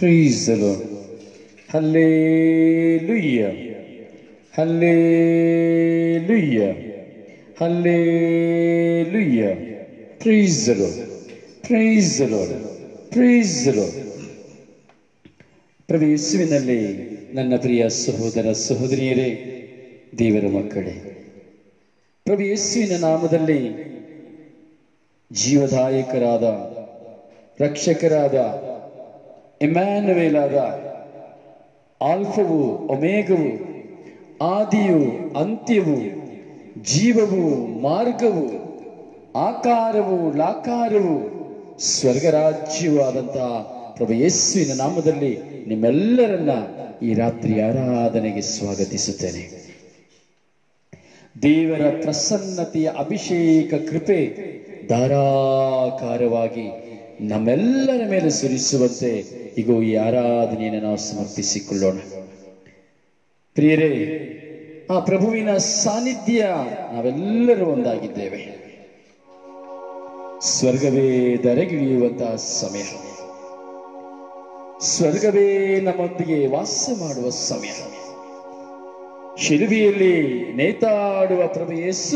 Praise the Lord. Hallelujah. Hallelujah. Hallelujah. Praise the Lord. Praise the Lord. Praise the Lord. ಪ್ರಭು ಯೇಸುವಿನಲ್ಲಿ ನನ್ನ ಪ್ರಿಯ ಸಹೋದರ ಸಹೋದರಿಯರೇ ದೇವರ ಮಕ್ಕಳೇ ಪ್ರಭು ಯೇಸುವಿನ ನಾಮದಲ್ಲಿ ಜೀವದಾಯಕರಾದ ರಕ್ಷಕರಾದ ಎಮ್ಯಾನುವೇಲಾದ ಆಲ್ಫವು ಒಮೇಗವು ಆದಿಯು ಅಂತ್ಯವು ಜೀವವು ಮಾರ್ಗವು ಆಕಾರವು ಲಾಕಾರವು ಸ್ವರ್ಗರಾಜ್ಯವೂ ಆದಂತಹ ಪ್ರಭು ಯೇಸುವಿನ ನಾಮದಲ್ಲಿ ನಿಮ್ಮೆಲ್ಲರನ್ನ ಈ ರಾತ್ರಿ ಆರಾಧನೆಗೆ ಸ್ವಾಗತಿಸುತ್ತೇನೆ ದೇವರ ಪ್ರಸನ್ನತೆಯ ಅಭಿಷೇಕ ಕೃಪೆ ಧಾರಾಕಾರವಾಗಿ ನಮ್ಮೆಲ್ಲರ ಮೇಲೆ ಸುರಿಸುವಂತೆ ಈಗ ಈ ಆರಾಧನೆಯನ್ನು ನಾವು ಸಮರ್ಪಿಸಿಕೊಳ್ಳೋಣ ಪ್ರಿಯರೇ ಆ ಪ್ರಭುವಿನ ಸಾನ್ನಿಧ್ಯ ನಾವೆಲ್ಲರೂ ಒಂದಾಗಿದ್ದೇವೆ ಸ್ವರ್ಗವೇ ದರೆಗಿಳಿಯುವಂತಹ ಸಮಯ ಸ್ವರ್ಗವೇ ನಮ್ಮೊಂದಿಗೆ ವಾಸ ಮಾಡುವ ಸಮಯ ಶಿಲುಬೆಯಲ್ಲಿ ನೇತಾಡುವ ಪ್ರಭು ಯೇಸು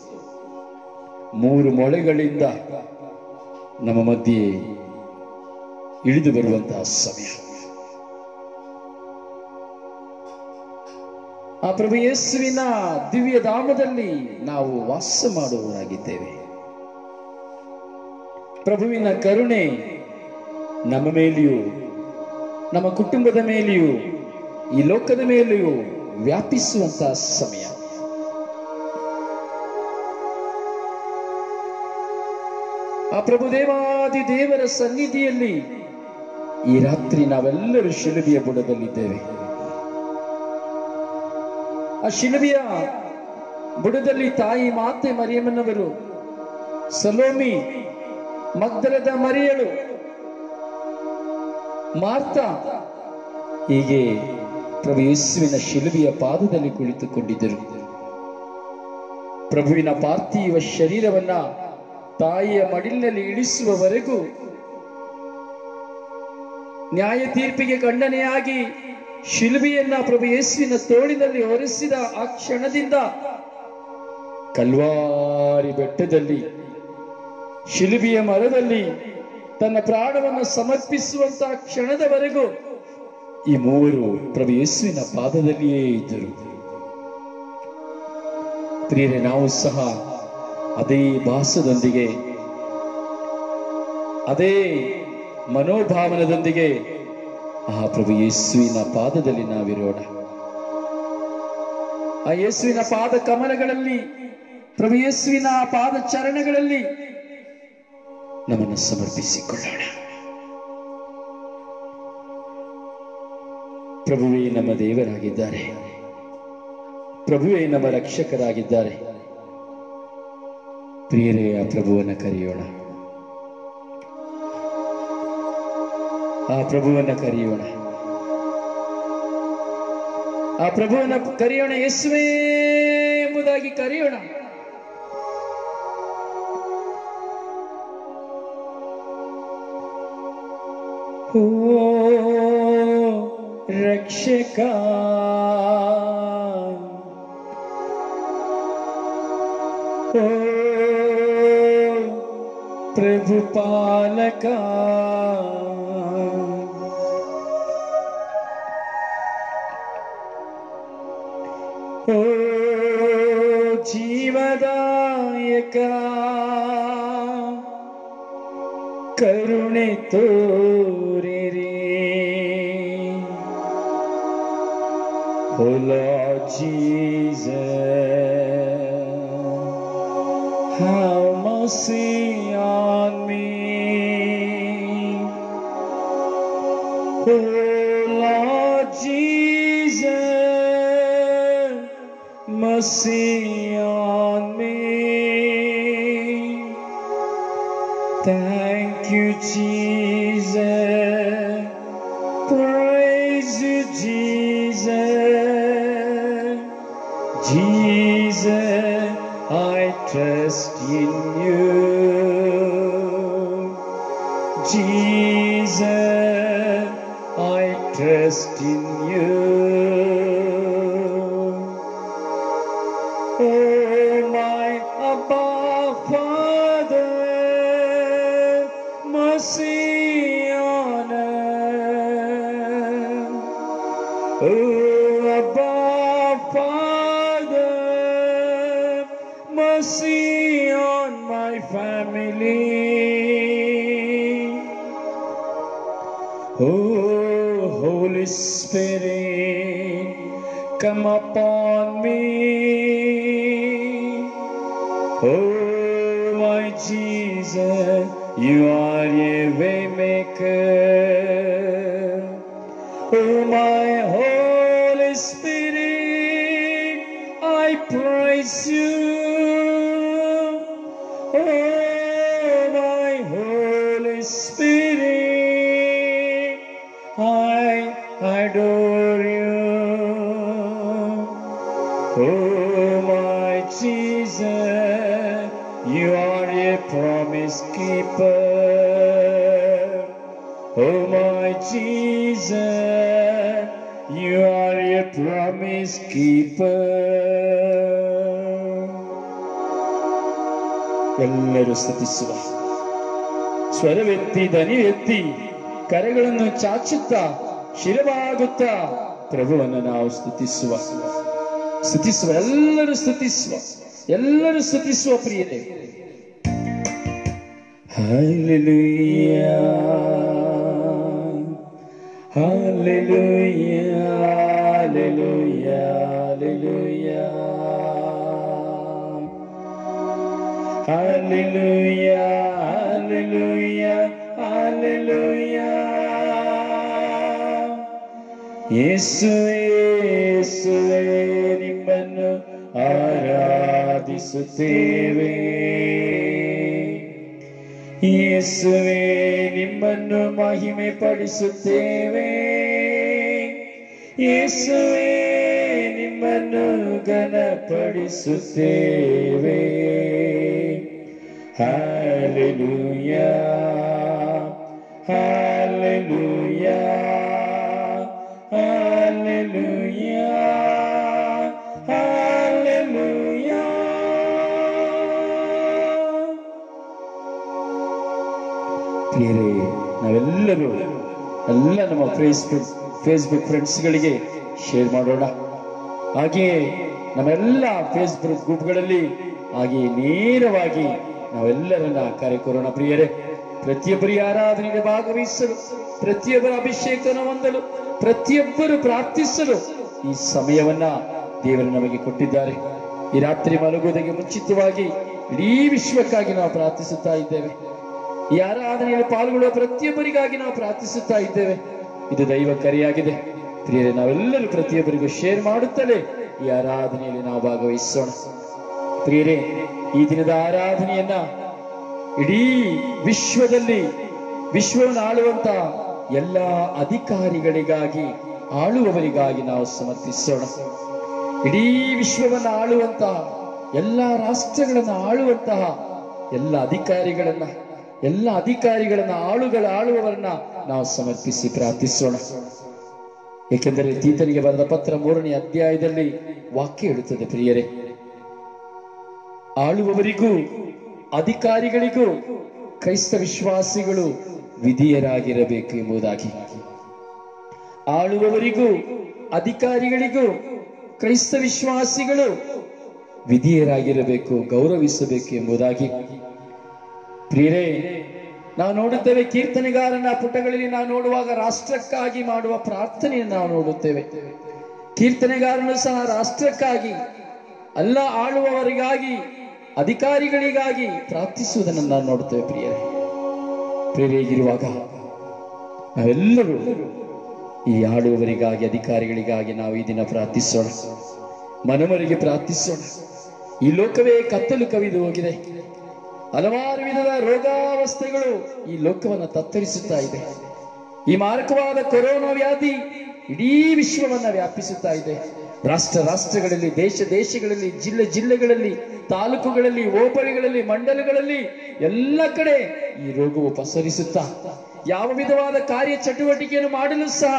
ಮೂರು ಮೊಳೆಗಳಿಂದ ನಮ್ಮ ಮಧ್ಯೆ ಇಳಿದು ಬರುವಂತಹ ಸಮಯ ಆ ಪ್ರಭು ಯೇಸುವಿನ ದಿವ್ಯ ಧಾಮದಲ್ಲಿ ನಾವು ವಾಸ ಮಾಡುವವರಾಗಿದ್ದೇವೆ ಪ್ರಭುವಿನ ಕರುಣೆ ನಮ್ಮ ಮೇಲೆಯೂ ನಮ್ಮ ಕುಟುಂಬದ ಮೇಲೆಯೂ ಈ ಲೋಕದ ಮೇಲೆಯೂ ವ್ಯಾಪಿಸುವಂತಹ ಸಮಯ ಆ ಪ್ರಭುದೇವಾದಿ ದೇವರ ಸನ್ನಿಧಿಯಲ್ಲಿ ಈ ರಾತ್ರಿ ನಾವೆಲ್ಲರೂ ಶಿಲುಬೆಯ ಬುಡದಲ್ಲಿದ್ದೇವೆ ಆ ಶಿಲುಬೆಯ ಬುಡದಲ್ಲಿ ತಾಯಿ ಮಾತೆ ಮರಿಯಮ್ಮನವರು ಸಲೋಮಿ ಮಗ್ದಲದ ಮರಿಯಳು ಮಾರ್ತ ಹೀಗೆ ಪ್ರಭು ಯೇಸುವಿನ ಶಿಲುಬೆಯ ಪಾದದಲ್ಲಿ ಕುಳಿತುಕೊಂಡಿದ್ದರು ಪ್ರಭುವಿನ ಪಾರ್ಥಿವ ಶರೀರವನ್ನ ತಾಯಿಯ ಮಡಿಲಿನಲ್ಲಿ ಇಳಿಸುವವರೆಗೂ ನ್ಯಾಯ ತೀರ್ಪಿಗೆ ಖಂಡನೆಯಾಗಿ ಶಿಲುಬೆಯನ್ನ ಪ್ರಭು ಯೇಸುವಿನ ತೋಳಿನಲ್ಲಿ ಹೊರಿಸಿದ ಆ ಕ್ಷಣದಿಂದ ಕಲ್ವಾರಿ ಬೆಟ್ಟದಲ್ಲಿ ಶಿಲುಬೆಯ ಮರದಲ್ಲಿ ತನ್ನ ಪ್ರಾಣವನ್ನು ಸಮರ್ಪಿಸುವಂತಹ ಕ್ಷಣದವರೆಗೂ ಈ ಮೂವರು ಪ್ರಭು ಯೇಸುವಿನ ಪಾದದಲ್ಲಿಯೇ ಇದ್ದರು ಪ್ರಿಯರೇ ನಾವು ಸಹ ಅದೇ ಭಾಸದೊಂದಿಗೆ ಅದೇ ಮನೋಭಾವನದೊಂದಿಗೆ ಆ ಪ್ರಭು ಯೇಸುವಿನ ಪಾದದಲ್ಲಿ ನಾವಿರೋಣ ಆ ಯೇಸುವಿನ ಪಾದ ಕಮಲಗಳಲ್ಲಿ ಪ್ರಭು ಯೇಸುವಿನ ಪಾದ ಚರಣಗಳಲ್ಲಿ ನಮ್ಮನ್ನು ಸಮರ್ಪಿಸಿಕೊಳ್ಳೋಣ ಪ್ರಭುವೇ ನಮ್ಮ ದೇವರಾಗಿದ್ದಾರೆ ಪ್ರಭುವೇ ನಮ್ಮ ರಕ್ಷಕರಾಗಿದ್ದಾರೆ ಪ್ರಿಯರೇ ಆ ಪ್ರಭುವನ್ನ ಕರೆಯೋಣ ಆ ಪ್ರಭುವನ್ನ ಕರೆಯೋಣ ಆ ಪ್ರಭುವನ್ನ ಕರೆಯೋಣ ಯೇಸುವೇ ಎಂಬುದಾಗಿ ಕರೆಯೋಣ ಓ ರಕ್ಷಕ ಓ ಪ್ರಭು ಪಾಲಕ ಓ ಜೀವದಾಯಕ ಕರುಣೆ ತೋರಿರಿ ಹೊಲ ಜೀಸ Have mercy on me. Oh Lord Jesus, mercy on me. Thank you, Jesus. Praise you, Jesus. Jesus, I trust in you. Jesus, trust in you. Oh, my Abba Father, mercy on us. Oh, Abba Father, mercy on my family. Oh, Holy Spirit, come upon me. Oh, my Jesus, you are a waymaker. Oh, my Holy Spirit, I praise you. Oh, my Holy Spirit, I adore you. Oh, my Jesus, you are a promise keeper. Oh, my Jesus, you are a promise keeper. ಎಲ್ಲರೂ ಸ್ತುತಿಸುವ ಸ್ವರವೆತ್ತಿ ದನಿ ಎತ್ತಿ ಕರೆಗಳನ್ನು ಚಾಚುತ್ತಾ ಶಿರವಾಗುತ್ತಾ ಪ್ರಭುವನ್ನು ನಾವು ಸ್ತುತಿಸುವ ಸ್ತುತಿಸುವ ಎಲ್ಲರೂ ಸ್ತುತಿಸುವ ಎಲ್ಲರೂ ಸ್ತುತಿಸುವ ಪ್ರಿಯರೇ Hallelujah. Hallelujah. Hallelujah. Hallelujah. Hallelujah. Hallelujah. Hallelujah. ಯೇಸುವೇ ಯೇಸುವೇ ನಿಮ್ಮನ್ನು ಆರಾಧಿಸುತ್ತೇವೆ ಯೇಸುವೇ ನಿಮ್ಮನ್ನು ಮಹಿಮೆ ಪಡಿಸುತ್ತೇವೆ ಯೇಸುವೇ ನಿಮ್ಮನ್ನು ಘನಪಡಿಸುತ್ತೇವೆ ಹಾಲೆಲೂಯ ಹಾಲೆಲೂಯ ಹಾಲೆಲೂಯ ಹಾಲೆಲೂಯ ಪ್ರಿಯರೇ ನಾವೆಲ್ಲರೂ ಎಲ್ಲ ನಮ್ಮ ಫೇಸ್ಬುಕ್ ಫೇಸ್ಬುಕ್ ಫ್ರೆಂಡ್ಸ್ಗಳಿಗೆ ಶೇರ್ ಮಾಡೋಣ ಹಾಗೆಯೇ ನಮ್ಮೆಲ್ಲ ಫೇಸ್ಬುಕ್ ಗ್ರೂಪ್ಗಳಲ್ಲಿ ಹಾಗೆಯೇ ನೇರವಾಗಿ ನಾವೆಲ್ಲರನ್ನ ಕರೆಕೊರೋಣ ಪ್ರಿಯರೇ ಪ್ರತಿಯೊಬ್ಬರಿ ಆರಾಧನೆಗೆ ಭಾಗವಹಿಸಲು ಪ್ರತಿಯೊಬ್ಬರ ಅಭಿಷೇಕನ ಹೊಂದಲು ಪ್ರತಿಯೊಬ್ಬರು ಪ್ರಾರ್ಥಿಸಲು ಈ ಸಮಯವನ್ನ ದೇವರು ನಮಗೆ ಕೊಟ್ಟಿದ್ದಾರೆ ಈ ರಾತ್ರಿ ಮಲಗುವುದಕ್ಕೆ ಮುಂಚಿತವಾಗಿ ಇಡೀ ವಿಶ್ವಕ್ಕಾಗಿ ನಾವು ಪ್ರಾರ್ಥಿಸುತ್ತಾ ಇದ್ದೇವೆ ಈ ಆರಾಧನೆಯಲ್ಲಿ ಪಾಲ್ಗೊಳ್ಳುವ ಪ್ರತಿಯೊಬ್ಬರಿಗಾಗಿ ನಾವು ಪ್ರಾರ್ಥಿಸುತ್ತಾ ಇದ್ದೇವೆ ಇದು ದೈವ ಕರೆಯಾಗಿದೆ ಪ್ರಿಯರೇ ನಾವೆಲ್ಲರೂ ಪ್ರತಿಯೊಬ್ಬರಿಗೂ ಶೇರ್ ಮಾಡುತ್ತಲೇ ಈ ಆರಾಧನೆಯಲ್ಲಿ ನಾವು ಭಾಗವಹಿಸೋಣ ಪ್ರಿಯರೇ ಈ ದಿನದ ಆರಾಧನೆಯನ್ನ ಇಡೀ ವಿಶ್ವದಲ್ಲಿ ವಿಶ್ವವನ್ನು ಆಳುವಂತ ಎಲ್ಲ ಅಧಿಕಾರಿಗಳಿಗಾಗಿ ಆಳುವವರಿಗಾಗಿ ನಾವು ಸಮರ್ಪಿಸೋಣ ಇಡೀ ವಿಶ್ವವನ್ನು ಆಳುವಂತಹ ಎಲ್ಲ ರಾಷ್ಟ್ರಗಳನ್ನು ಆಳುವಂತಹ ಎಲ್ಲ ಅಧಿಕಾರಿಗಳನ್ನ ಎಲ್ಲ ಅಧಿಕಾರಿಗಳನ್ನ ಆಳುಗಳ ಆಳುವವರನ್ನ ನಾವು ಸಮರ್ಪಿಸಿ ಪ್ರಾರ್ಥಿಸೋಣ ಏಕೆಂದರೆ ತೀತನಿಗೆ ಬರೆದ ಪತ್ರ ಮೂರನೇ ಅಧ್ಯಾಯದಲ್ಲಿ ವಾಕ್ಯ ಹೇಳುತ್ತದೆ ಪ್ರಿಯರೇ ಆಳುವವರಿಗೂ ಅಧಿಕಾರಿಗಳಿಗೂ ಕ್ರೈಸ್ತ ವಿಶ್ವಾಸಿಗಳು ವಿಧಿಯರಾಗಿರಬೇಕು ಎಂಬುದಾಗಿ ಆಳುವವರಿಗೂ ಅಧಿಕಾರಿಗಳಿಗೂ ಕ್ರೈಸ್ತ ವಿಶ್ವಾಸಿಗಳು ವಿಧಿಯರಾಗಿರಬೇಕು ಗೌರವಿಸಬೇಕು ಎಂಬುದಾಗಿ ಪ್ರಿಯರೇ ನಾವು ನೋಡುತ್ತೇವೆ ಕೀರ್ತನೆಗಾರನ ಪುಟಗಳಲ್ಲಿ ನಾವು ನೋಡುವಾಗ ರಾಷ್ಟ್ರಕ್ಕಾಗಿ ಮಾಡುವ ಪ್ರಾರ್ಥನೆಯನ್ನು ನಾವು ನೋಡುತ್ತೇವೆ ಕೀರ್ತನೆಗಾರನು ಸಹ ರಾಷ್ಟ್ರಕ್ಕಾಗಿ ಅಲ್ಲ ಆಳುವವರಿಗಾಗಿ ಅಧಿಕಾರಿಗಳಿಗಾಗಿ ಪ್ರಾರ್ಥಿಸುವುದನ್ನು ನಾವು ನೋಡುತ್ತೇವೆ ಪ್ರಿಯರೇ ಪ್ರಿಯರೇಗಿರುವಾಗ ನಾವೆಲ್ಲರೂ ಈ ಆಳುವವರಿಗಾಗಿ ಅಧಿಕಾರಿಗಳಿಗಾಗಿ ನಾವು ಈ ದಿನ ಪ್ರಾರ್ಥಿಸೋಣ ಮನಮರಿಗೆ ಪ್ರಾರ್ಥಿಸೋಣ ಈ ಲೋಕವೇ ಕತ್ತಲು ಕವಿದು ಹೋಗಿದೆ ಹಲವಾರು ವಿಧದ ರೋಗಾವಸ್ಥೆಗಳು ಈ ಲೋಕವನ್ನು ತತ್ತರಿಸುತ್ತಾ ಇದೆ ಈ ಮಾರಕವಾದ ಕೊರೋನಾ ವ್ಯಾಧಿ ಇಡೀ ವಿಶ್ವವನ್ನ ವ್ಯಾಪಿಸುತ್ತಾ ಇದೆ ರಾಷ್ಟ್ರ ರಾಷ್ಟ್ರಗಳಲ್ಲಿ ದೇಶ ದೇಶಗಳಲ್ಲಿ ಜಿಲ್ಲೆ ಜಿಲ್ಲೆಗಳಲ್ಲಿ ತಾಲೂಕುಗಳಲ್ಲಿ ಹೋಬಳಿಗಳಲ್ಲಿ ಮಂಡಲಗಳಲ್ಲಿ ಎಲ್ಲ ಕಡೆ ಈ ರೋಗವು ಪಸರಿಸುತ್ತಾ ಯಾವ ವಿಧವಾದ ಕಾರ್ಯ ಚಟುವಟಿಕೆಯನ್ನು ಮಾಡಲು ಸಹ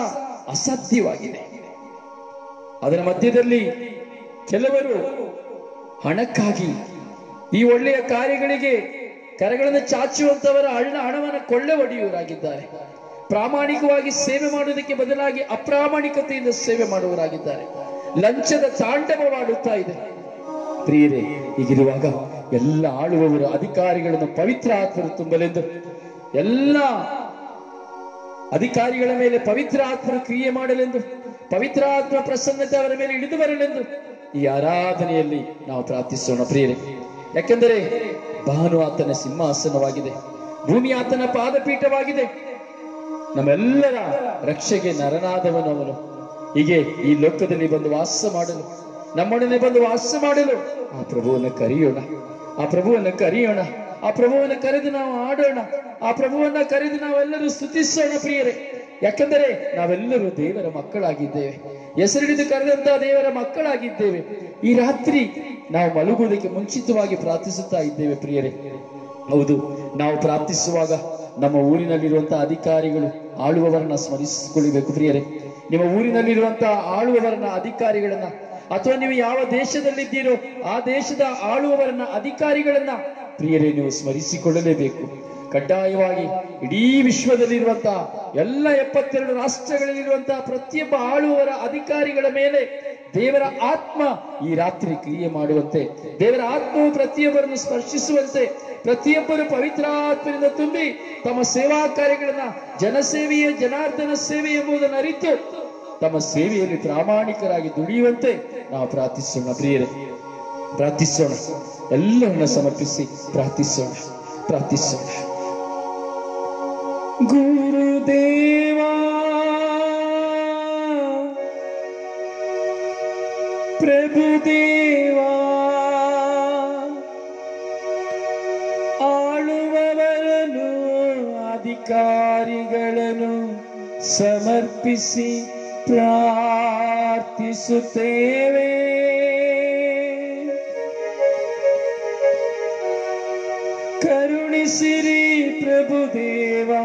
ಅಸಾಧ್ಯವಾಗಿದೆ ಅದರ ಮಧ್ಯದಲ್ಲಿ ಕೆಲವರು ಹಣಕ್ಕಾಗಿ ಈ ಒಳ್ಳೆಯ ಕಾರ್ಯಗಳಿಗೆ ಕರಗಳನ್ನು ಚಾಚುವಂತವರ ಹಣ ಹಣವನ್ನು ಕೊಳ್ಳೆ ಹೊಡೆಯುವರಾಗಿದ್ದಾರೆ ಪ್ರಾಮಾಣಿಕವಾಗಿ ಸೇವೆ ಮಾಡುವುದಕ್ಕೆ ಬದಲಾಗಿ ಅಪ್ರಾಮಾಣಿಕತೆಯಿಂದ ಸೇವೆ ಮಾಡುವವರಾಗಿದ್ದಾರೆ ಲಂಚದ ತಾಂಡವವಾಡುತ್ತಾ ಇದೆ ಪ್ರಿಯರೇ ಹೀಗಿರುವಾಗ ಎಲ್ಲ ಆಳುವವರು ಅಧಿಕಾರಿಗಳನ್ನು ಪವಿತ್ರ ಆತ್ಮರು ತುಂಬಲೆಂದು ಎಲ್ಲ ಅಧಿಕಾರಿಗಳ ಮೇಲೆ ಪವಿತ್ರ ಆತ್ಮರು ಕ್ರಿಯೆ ಮಾಡಲೆಂದು ಪವಿತ್ರ ಆತ್ಮ ಪ್ರಸನ್ನತೆ ಅವರ ಮೇಲೆ ಇಳಿದು ಬರಲೆಂದು ಈ ಆರಾಧನೆಯಲ್ಲಿ ನಾವು ಪ್ರಾರ್ಥಿಸೋಣ ಪ್ರಿಯರೇ ಯಾಕೆಂದರೆ ಭಾನು ಆತನ ಸಿಂಹಾಸನವಾಗಿದೆ ಭೂಮಿ ಆತನ ಪಾದಪೀಠವಾಗಿದೆ ನಮ್ಮೆಲ್ಲರ ರಕ್ಷೆಗೆ ನರನಾದವನು ಅವನು ಹೀಗೆ ಈ ಲೋಕದಲ್ಲಿ ಬಂದು ವಾಸ ಮಾಡಲು ನಮ್ಮೊಡನೆ ಬಂದು ವಾಸ ಮಾಡಲು ಆ ಪ್ರಭುವನ್ನ ಕರೆಯೋಣ ಆ ಪ್ರಭುವನ್ನ ಕರೆಯೋಣ ಆ ಪ್ರಭುವನ್ನ ಕರೆದು ನಾವು ಆಡೋಣ ಆ ಪ್ರಭುವನ್ನ ಕರೆದು ನಾವೆಲ್ಲರೂ ಸ್ತುತಿಸೋಣ ಪ್ರಿಯರೇ ಯಾಕಂದರೆ ನಾವೆಲ್ಲರೂ ದೇವರ ಮಕ್ಕಳಾಗಿದ್ದೇವೆ ಹೆಸರಿಡಿದು ಕರೆದಂತಹ ದೇವರ ಮಕ್ಕಳಾಗಿದ್ದೇವೆ ಈ ರಾತ್ರಿ ನಾವು ಮಲಗುವುದಕ್ಕೆ ಮುಂಚಿತವಾಗಿ ಪ್ರಾರ್ಥಿಸುತ್ತಾ ಇದ್ದೇವೆ ಪ್ರಿಯರೇ ಹೌದು ನಾವು ಪ್ರಾರ್ಥಿಸುವಾಗ ನಮ್ಮ ಊರಿನಲ್ಲಿರುವಂತಹ ಅಧಿಕಾರಿಗಳು ಆಳುವವರನ್ನ ಸ್ಮರಿಸಿಕೊಳ್ಳಬೇಕು ಪ್ರಿಯರೇ ನಿಮ್ಮ ಊರಿನಲ್ಲಿರುವಂತಹ ಆಳುವವರನ್ನ ಅಧಿಕಾರಿಗಳನ್ನ ಅಥವಾ ನೀವು ಯಾವ ದೇಶದಲ್ಲಿದ್ದೀರೋ ಆ ದೇಶದ ಆಳುವವರನ್ನ ಅಧಿಕಾರಿಗಳನ್ನ ಪ್ರಿಯರೇ ನೀವು ಸ್ಮರಿಸಿಕೊಳ್ಳಲೇಬೇಕು ಕಡ್ಡಾಯವಾಗಿ ಇಡೀ ವಿಶ್ವದಲ್ಲಿರುವಂತಹ ಎಲ್ಲ ಎಪ್ಪತ್ತೆರಡು ರಾಷ್ಟ್ರಗಳಲ್ಲಿರುವಂತಹ ಪ್ರತಿಯೊಬ್ಬ ಆಳುವವರ ಅಧಿಕಾರಿಗಳ ಮೇಲೆ ದೇವರ ಆತ್ಮ ಈ ರಾತ್ರಿ ಕ್ರಿಯೆ ಮಾಡುವಂತೆ ದೇವರ ಆತ್ಮವು ಪ್ರತಿಯೊಬ್ಬರನ್ನು ಸ್ಪರ್ಶಿಸುವಂತೆ ಪ್ರತಿಯೊಬ್ಬರು ಪವಿತ್ರಾತ್ಮದಿಂದ ತುಂಬಿ ತಮ್ಮ ಸೇವಾ ಕಾರ್ಯಗಳನ್ನ ಜನಸೇವೆಯ ಜನಾರ್ದನ ಸೇವೆ ಎಂಬುದನ್ನು ಅರಿತು ತಮ್ಮ ಸೇವೆಯಲ್ಲಿ ಪ್ರಾಮಾಣಿಕರಾಗಿ ದುಡಿಯುವಂತೆ ನಾವು ಪ್ರಾರ್ಥಿಸೋಣ ಪ್ರಿಯರೇ ಪ್ರಾರ್ಥಿಸೋಣ ಎಲ್ಲವನ್ನ ಸಮರ್ಪಿಸಿ ಪ್ರಾರ್ಥಿಸೋಣ ಪ್ರಾರ್ಥಿಸೋಣ ಗುರುದೇವಾ ಪ್ರಭುದೇವಾ ಆಳುವವರನು ಅಧಿಕಾರಿಗಳನ್ನು ಸಮರ್ಪಿಸಿ ಪ್ರಾರ್ಥಿಸುತ್ತೇವೆ ಕರುಣಿಸಿರಿ ಪ್ರಭುದೇವಾ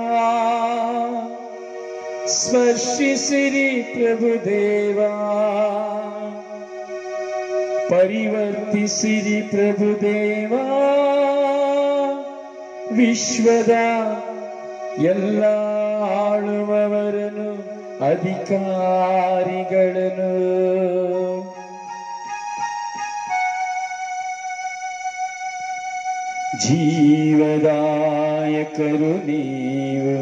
ಸ್ಪರ್ಶಿಸಿರಿ ಪ್ರಭುದೇವಾ ಪರಿವರ್ತಿಸಿರಿ ಪ್ರಭುದೇವಾ ವಿಶ್ವದ ಎಲ್ಲ ಆಳುವವರನ್ನು ಅಧಿಕಾರಿಗಳನ್ನು ಜೀವದಾಯಕರು ನೀವು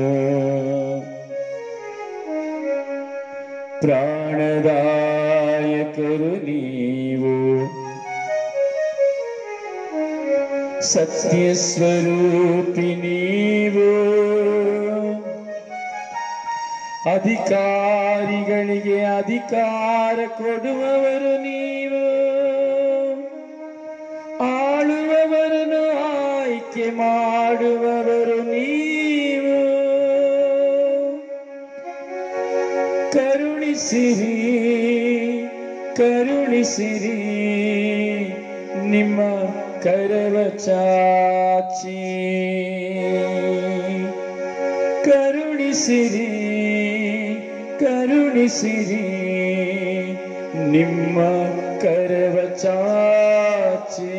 ಪ್ರಾಣದಾಯಕರು ನೀವು ಸತ್ಯ ಸ್ವರೂಪಿ ನೀವು ಅಧಿಕಾರಿಗಳಿಗೆ ಅಧಿಕಾರ ಕೊಡುವವರು ನೀವು ಆಳುವವರನ್ನು ಆಯ್ಕೆ ಮಾಡುವವರು ನೀವು ಕರುಣಿಸಿರಿ ಕರುಣಿಸಿರಿ ನಿಮ್ಮ ಕರವ ಚಾಚಿ ಕರುಣಿಸಿರಿ ಕರುಣಿಸಿರಿ ನಿಮ್ಮ ಕರವ ಚಾಚಿ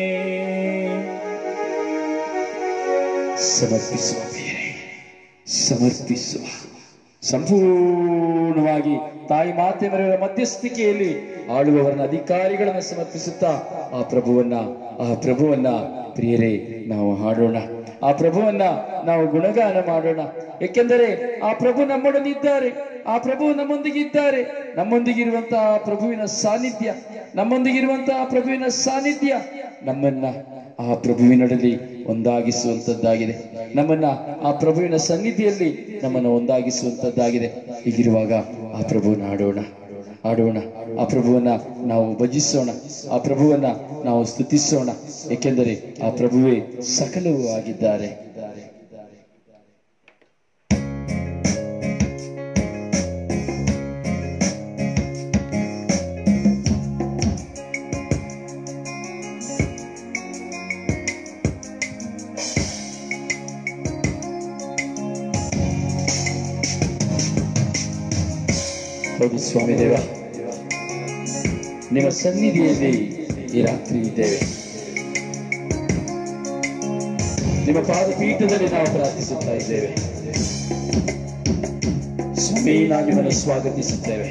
ಸಮರ್ಪಿಸುವ ಬೇರೆ ಸಮರ್ಪಿಸುವ ಸಂಪೂರ್ಣವಾಗಿ ತಾಯಿ ಮಾತೆ ಮರೆಯವರ ಮಧ್ಯಸ್ಥಿಕೆಯಲ್ಲಿ ಆಳುವವರನ್ನ ಅಧಿಕಾರಿಗಳನ್ನ ಸಮರ್ಪಿಸುತ್ತಾ ಆ ಪ್ರಭುವನ್ನ ಆ ಪ್ರಭುವನ್ನ ಪ್ರಿಯರೇ ನಾವು ಹಾಡೋಣ ಆ ಪ್ರಭುವನ್ನ ನಾವು ಗುಣಗಾನ ಮಾಡೋಣ ಏಕೆಂದರೆ ಆ ಪ್ರಭು ನಮ್ಮೊಡನಿದ್ದಾರೆ ಆ ಪ್ರಭು ನಮ್ಮೊಂದಿಗೆ ಇದ್ದಾರೆ ನಮ್ಮೊಂದಿಗಿರುವಂತಹ ಆ ಪ್ರಭುವಿನ ಸಾನ್ನಿಧ್ಯ ನಮ್ಮೊಂದಿಗಿರುವಂತಹ ಆ ಪ್ರಭುವಿನ ಸಾನ್ನಿಧ್ಯ ನಮ್ಮನ್ನ ಆ ಪ್ರಭುವಿನಡಲಿ ಒಂದಾಗಿಸುವಂತದ್ದಾಗಿದೆ ನಮ್ಮನ್ನ ಆ ಪ್ರಭುವಿನ ಸನ್ನಿಧಿಯಲ್ಲಿ ನಮ್ಮನ್ನು ಒಂದಾಗಿಸುವಂತದ್ದಾಗಿದೆ ಹೀಗಿರುವಾಗ ಆ ಪ್ರಭುವನ್ನ ಆಡೋಣ ಆಡೋಣ ಆ ಪ್ರಭುವನ್ನ ನಾವು ಭಜಿಸೋಣ ಆ ಪ್ರಭುವನ್ನ ನಾವು ಸ್ತುತಿಸೋಣ ಏಕೆಂದರೆ ಆ ಪ್ರಭುವೇ ಸಕಲವೂ ಆಗಿದ್ದಾರೆ ಹೌದು ಸ್ವಾಮಿ ದೇವ ನಿಮ್ಮ ಸನ್ನಿಧಿಯಲ್ಲಿ ಈ ರಾತ್ರಿ ಇದ್ದೇವೆ ನಿಮ್ಮ ಪಾದಪೀಠದಲ್ಲಿ ನಾವು ಪ್ರಾರ್ಥಿಸುತ್ತಾ ಇದ್ದೇವೆ ಸ್ವಾಮಿ ನಾವು ನಿಮ್ಮನ್ನು ಸ್ವಾಗತಿಸುತ್ತೇವೆ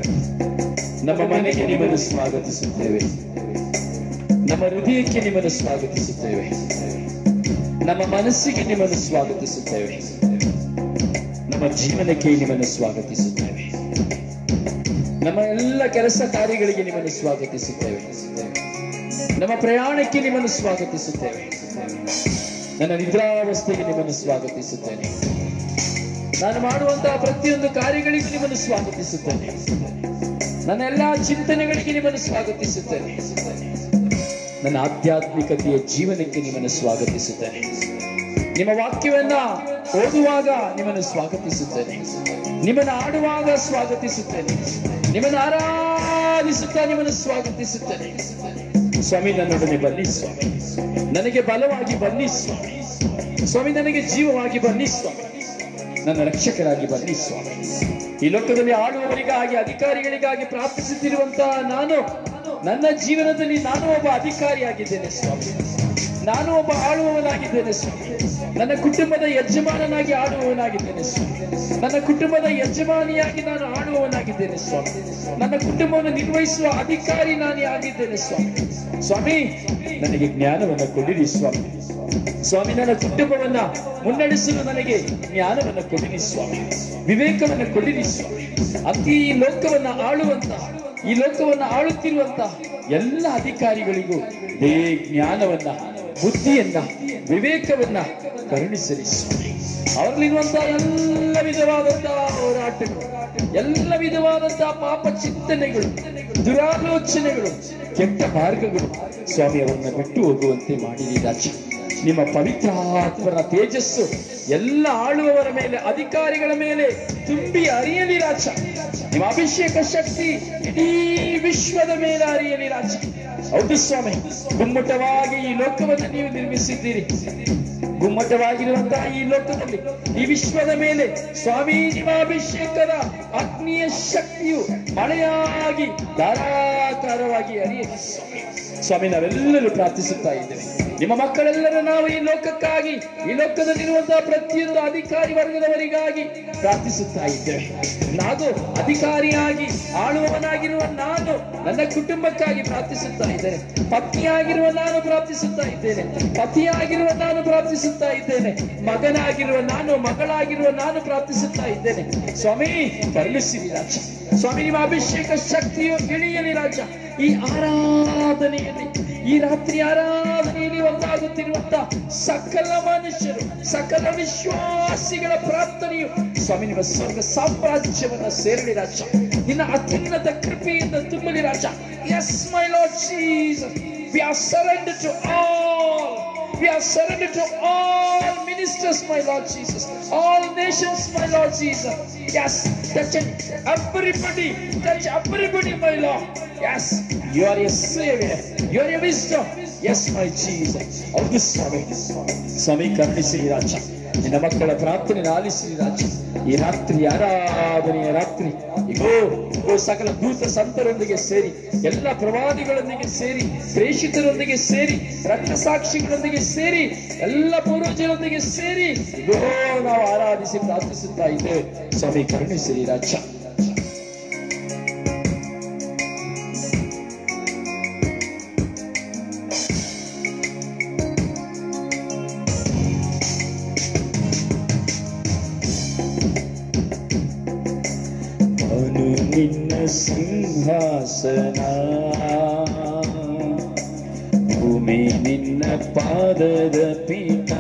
ನಮ್ಮ ಮನೆಗೆ ನಿಮ್ಮನ್ನು ಸ್ವಾಗತಿಸುತ್ತೇವೆ ನಮ್ಮ ಹೃದಯಕ್ಕೆ ನಿಮ್ಮನ್ನು ಸ್ವಾಗತಿಸುತ್ತೇವೆ ನಮ್ಮ ಮನಸ್ಸಿಗೆ ನಿಮ್ಮನ್ನು ಸ್ವಾಗತಿಸುತ್ತೇವೆ ನಮ್ಮ ಜೀವನಕ್ಕೆ ನಿಮ್ಮನ್ನು ಸ್ವಾಗತಿಸುತ್ತೇವೆ ನಮ್ಮ ಎಲ್ಲ ಕೆಲಸ ಕಾರ್ಯಗಳಿಗೆ ನಿಮ್ಮನ್ನು ಸ್ವಾಗತಿಸುತ್ತೇವೆ ನಮ್ಮ ಪ್ರಯಾಣಕ್ಕೆ ನಿಮ್ಮನ್ನು ಸ್ವಾಗತಿಸುತ್ತೇವೆ ನನ್ನ ನಿದ್ರಾವಸ್ಥೆಗೆ ನಿಮ್ಮನ್ನು ಸ್ವಾಗತಿಸುತ್ತೇನೆ ನಾನು ಮಾಡುವಂತಹ ಪ್ರತಿಯೊಂದು ಕಾರ್ಯಗಳಿಗೂ ನಿಮ್ಮನ್ನು ಸ್ವಾಗತಿಸುತ್ತೇನೆ ನನ್ನ ಎಲ್ಲಾ ಚಿಂತನೆಗಳಿಗೆ ನಿಮ್ಮನ್ನು ಸ್ವಾಗತಿಸುತ್ತೇನೆ ನನ್ನ ಆಧ್ಯಾತ್ಮಿಕತೆಯ ಜೀವನಕ್ಕೆ ನಿಮ್ಮನ್ನು ಸ್ವಾಗತಿಸುತ್ತೇನೆ ನಿಮ್ಮ ವಾಕ್ಯವನ್ನ ಓದುವಾಗ ನಿಮ್ಮನ್ನು ಸ್ವಾಗತಿಸುತ್ತೇನೆ ನಿಮ್ಮನ್ನು ಆಡುವಾಗ ಸ್ವಾಗತಿಸುತ್ತೇನೆ ನಿಮ್ಮನ್ನು ಆರಾಧಿಸುತ್ತಾ ನಿಮ್ಮನ್ನು ಸ್ವಾಗತಿಸುತ್ತೇನೆ ಸ್ವಾಮಿ ನನ್ನೊಡನೆ ಬನ್ನಿ ಸ್ವಾಮಿ ನನಗೆ ಬಲವಾಗಿ ಬನ್ನಿ ಸ್ವಾಮಿ ಸ್ವಾಮಿ ನನಗೆ ಜೀವವಾಗಿ ಬನ್ನಿ ಸ್ವಾಮಿ ನನ್ನ ರಕ್ಷಕರಾಗಿ ಬನ್ನಿ ಸ್ವಾಮಿ ಈ ಲೋಕದಲ್ಲಿ ಆಳುವವರಿಗಾಗಿ ಅಧಿಕಾರಿಗಳಿಗಾಗಿ ಪ್ರಾರ್ಥಿಸುತ್ತಿರುವಂತಹ ನಾನು ನನ್ನ ಜೀವನದಲ್ಲಿ ನಾನು ಒಬ್ಬ ಅಧಿಕಾರಿಯಾಗಿದ್ದೇನೆ ಸ್ವಾಮಿ ನಾನು ಒಬ್ಬ ಆಳುವವನಾಗಿದ್ದೇನೆ ಸ್ವಾಮಿ ನನ್ನ ಕುಟುಂಬದ ಯಜಮಾನನಾಗಿ ಆಡುವವನಾಗಿದ್ದೇನೆ ಸ್ವಾಮಿ ನನ್ನ ಕುಟುಂಬದ ಯಜಮಾನಿಯಾಗಿ ನಾನು ಆಡುವವನಾಗಿದ್ದೇನೆ ಸ್ವಾಮಿ ನನ್ನ ಕುಟುಂಬವನ್ನು ನಿರ್ವಹಿಸುವ ಅಧಿಕಾರಿ ನಾನೇ ಆಗಿದ್ದೇನೆ ಸ್ವಾಮಿ ಸ್ವಾಮಿ ನನಗೆ ಜ್ಞಾನವನ್ನು ಕೊಡಿರಿ ಸ್ವಾಮಿ ಸ್ವಾಮಿ ನನ್ನ ಕುಟುಂಬವನ್ನ ಮುನ್ನಡೆಸಲು ನನಗೆ ಜ್ಞಾನವನ್ನು ಕೊಡಿರಿ ಸ್ವಾಮಿ ವಿವೇಕವನ್ನು ಕೊಡಿರಿ ಸ್ವಾಮಿ ಅತಿ ಲೋಕವನ್ನ ಆಳುವಂತ ಈ ಲೋಕವನ್ನ ಆಳುತ್ತಿರುವಂತ ಎಲ್ಲ ಅಧಿಕಾರಿಗಳಿಗೂ ಇದೇ ಜ್ಞಾನವನ್ನ ಬುದ್ಧಿಯನ್ನ ವಿವೇಕವನ್ನ ಕರುಣಿಸಲಿ ಸ್ವಾಮಿ ಅವರಲ್ಲಿರುವಂತಹ ಎಲ್ಲ ವಿಧವಾದಂತಹ ಹೋರಾಟಗಳು ಎಲ್ಲ ವಿಧವಾದಂತಹ ಪಾಪ ಚಿಂತನೆಗಳು ದುರಾಲೋಚನೆಗಳು ಕೆಟ್ಟ ಮಾರ್ಗಗಳು ಸ್ವಾಮಿ ಅವರನ್ನ ಬಿಟ್ಟು ಹೋಗುವಂತೆ ಮಾಡಿರಿ ರಾಜ ನಿಮ್ಮ ಪವಿತ್ರಾತ್ಮರ ತೇಜಸ್ಸು ಎಲ್ಲ ಆಳುವವರ ಮೇಲೆ ಅಧಿಕಾರಿಗಳ ಮೇಲೆ ತುಂಬಿ ಅರಿಯಲಿ ರಾಜ ನಿಮ್ಮ ಅಭಿಷೇಕ ಶಕ್ತಿ ಇಡೀ ವಿಶ್ವದ ಮೇಲೆ ಅರಿಯಲಿ ರಾಜ ಹೌದು ಸ್ವಾಮಿ ಗುಮ್ಮಟವಾಗಿ ಈ ಲೋಕವನ್ನು ನೀವು ನಿರ್ಮಿಸಿದ್ದೀರಿ ಗುಮ್ಮಟವಾಗಿರುವಂತಹ ಈ ಲೋಕದಲ್ಲಿ ಈ ವಿಶ್ವದ ಮೇಲೆ ಸ್ವಾಮಿ ನಿಮ್ಮ ಅಭಿಷೇಕದ ಅಗ್ನಿಯ ಶಕ್ತಿಯು ಮಳೆಯಾಗಿ ಧಾರಾಕಾರವಾಗಿ ಹರಿಯಲಿ ಸ್ವಾಮಿ ಸ್ವಾಮಿ ನಾವೆಲ್ಲರೂ ಪ್ರಾರ್ಥಿಸುತ್ತಾ ಇದ್ದೇವೆ ನಿಮ್ಮ ಮಕ್ಕಳೆಲ್ಲರೂ ನಾವು ಈ ಲೋಕಕ್ಕಾಗಿ ಈ ಲೋಕದಲ್ಲಿರುವಂತಹ ಪ್ರತಿಯೊಂದು ಅಧಿಕಾರಿ ವರ್ಗದವರಿಗಾಗಿ ಪ್ರಾರ್ಥಿಸುತ್ತಾ ಇದ್ದೇವೆ ನಾನು ಅಧಿಕಾರಿಯಾಗಿ ಆಳುವವನಾಗಿರುವ ನಾನು ನನ್ನ ಕುಟುಂಬಕ್ಕಾಗಿ ಪ್ರಾರ್ಥಿಸುತ್ತಾ ಇದ್ದೇನೆ ಪತ್ನಿಯಾಗಿರುವ ನಾನು ಪ್ರಾರ್ಥಿಸುತ್ತಾ ಇದ್ದೇನೆ ಪತಿಯಾಗಿರುವ ನಾನು ಪ್ರಾರ್ಥಿಸುತ್ತಾ ಇದ್ದೇನೆ ಮಗನಾಗಿರುವ ನಾನು ಮಗಳಾಗಿರುವ ನಾನು ಪ್ರಾರ್ಥಿಸುತ್ತಾ ಇದ್ದೇನೆ ಸ್ವಾಮಿ ಕರುಣಿಸಿರಿ ರಾಜ ಸ್ವಾಮಿ ನಿಮ್ಮ ಅಭಿಷೇಕ ಶಕ್ತಿಯು ಇಳಿಯಲಿ ರಾಜ ಈ ಆರಾಧನೆಯಲ್ಲಿ ಈ ರಾತ್ರಿ ಆರಾಧನೆಯಲ್ಲಿ ಒಂದಾಗುತ್ತಿರುವಂತ ಸಕಲ ಮನುಷ್ಯರು ಸಕಲ ವಿಶ್ವಾಸಿಗಳ ಪ್ರಾರ್ಥನೆಯು ಸ್ವಾಮಿ ನಿಮ್ಮ ಸ್ವರ್ಗ ಸಾಮ್ರಾಜ್ಯವನ್ನ ಸೇರಲಿ ರಾಜ ನಿನ್ನ ಅತ್ಯುನ್ನತ ಕೃಪೆಯಿಂದ ತುಂಬಲಿ ರಾಜ yes my lord Jesus we are surrender to all We are surrendered to all ministers, my Lord Jesus, all nations, my Lord Jesus. Yes, touch everybody, touch everybody, my Lord. Yes, you are a savior, you are a wisdom. Yes, my Jesus. ಹೌದು ಸ್ವಾಮಿ ಸ್ವಾಮಿ ಕರುಣಿಸಿರಿ ರಾಜ ನಿನ್ನ ಮಕ್ಕಳ ಪ್ರಾರ್ಥನೆ ಆಲಿಸಿರಿ ರಾಜ ಈ ರಾತ್ರಿ ಆರಾಧನೆಯ ರಾತ್ರಿ ಇಗೋ ಇಗೋ ಸಕಲ ದೂತ ಸಂತರೊಂದಿಗೆ ಸೇರಿ ಎಲ್ಲ ಪ್ರವಾದಿಗಳೊಂದಿಗೆ ಸೇರಿ ಪ್ರೇಷಿತರೊಂದಿಗೆ ಸೇರಿ ರಕ್ತಸಾಕ್ಷಿಗಳೊಂದಿಗೆ ಸೇರಿ ಎಲ್ಲ ಪೂರ್ವಜರೊಂದಿಗೆ ಸೇರಿ ಇಗೋ ನಾವು ಆರಾಧಿಸಿ ಪ್ರಾರ್ಥಿಸುತ್ತಾ ಇದ್ದೇವೆ ಸ್ವಾಮಿ ಕರುಣಿಸಿರಿ ರಾಜ ಅವನು ನಿನ್ನ ಸಿಂಹಾಸನ ಭೂಮಿ ನಿನ್ನ ಪಾದದ ಪೀಠ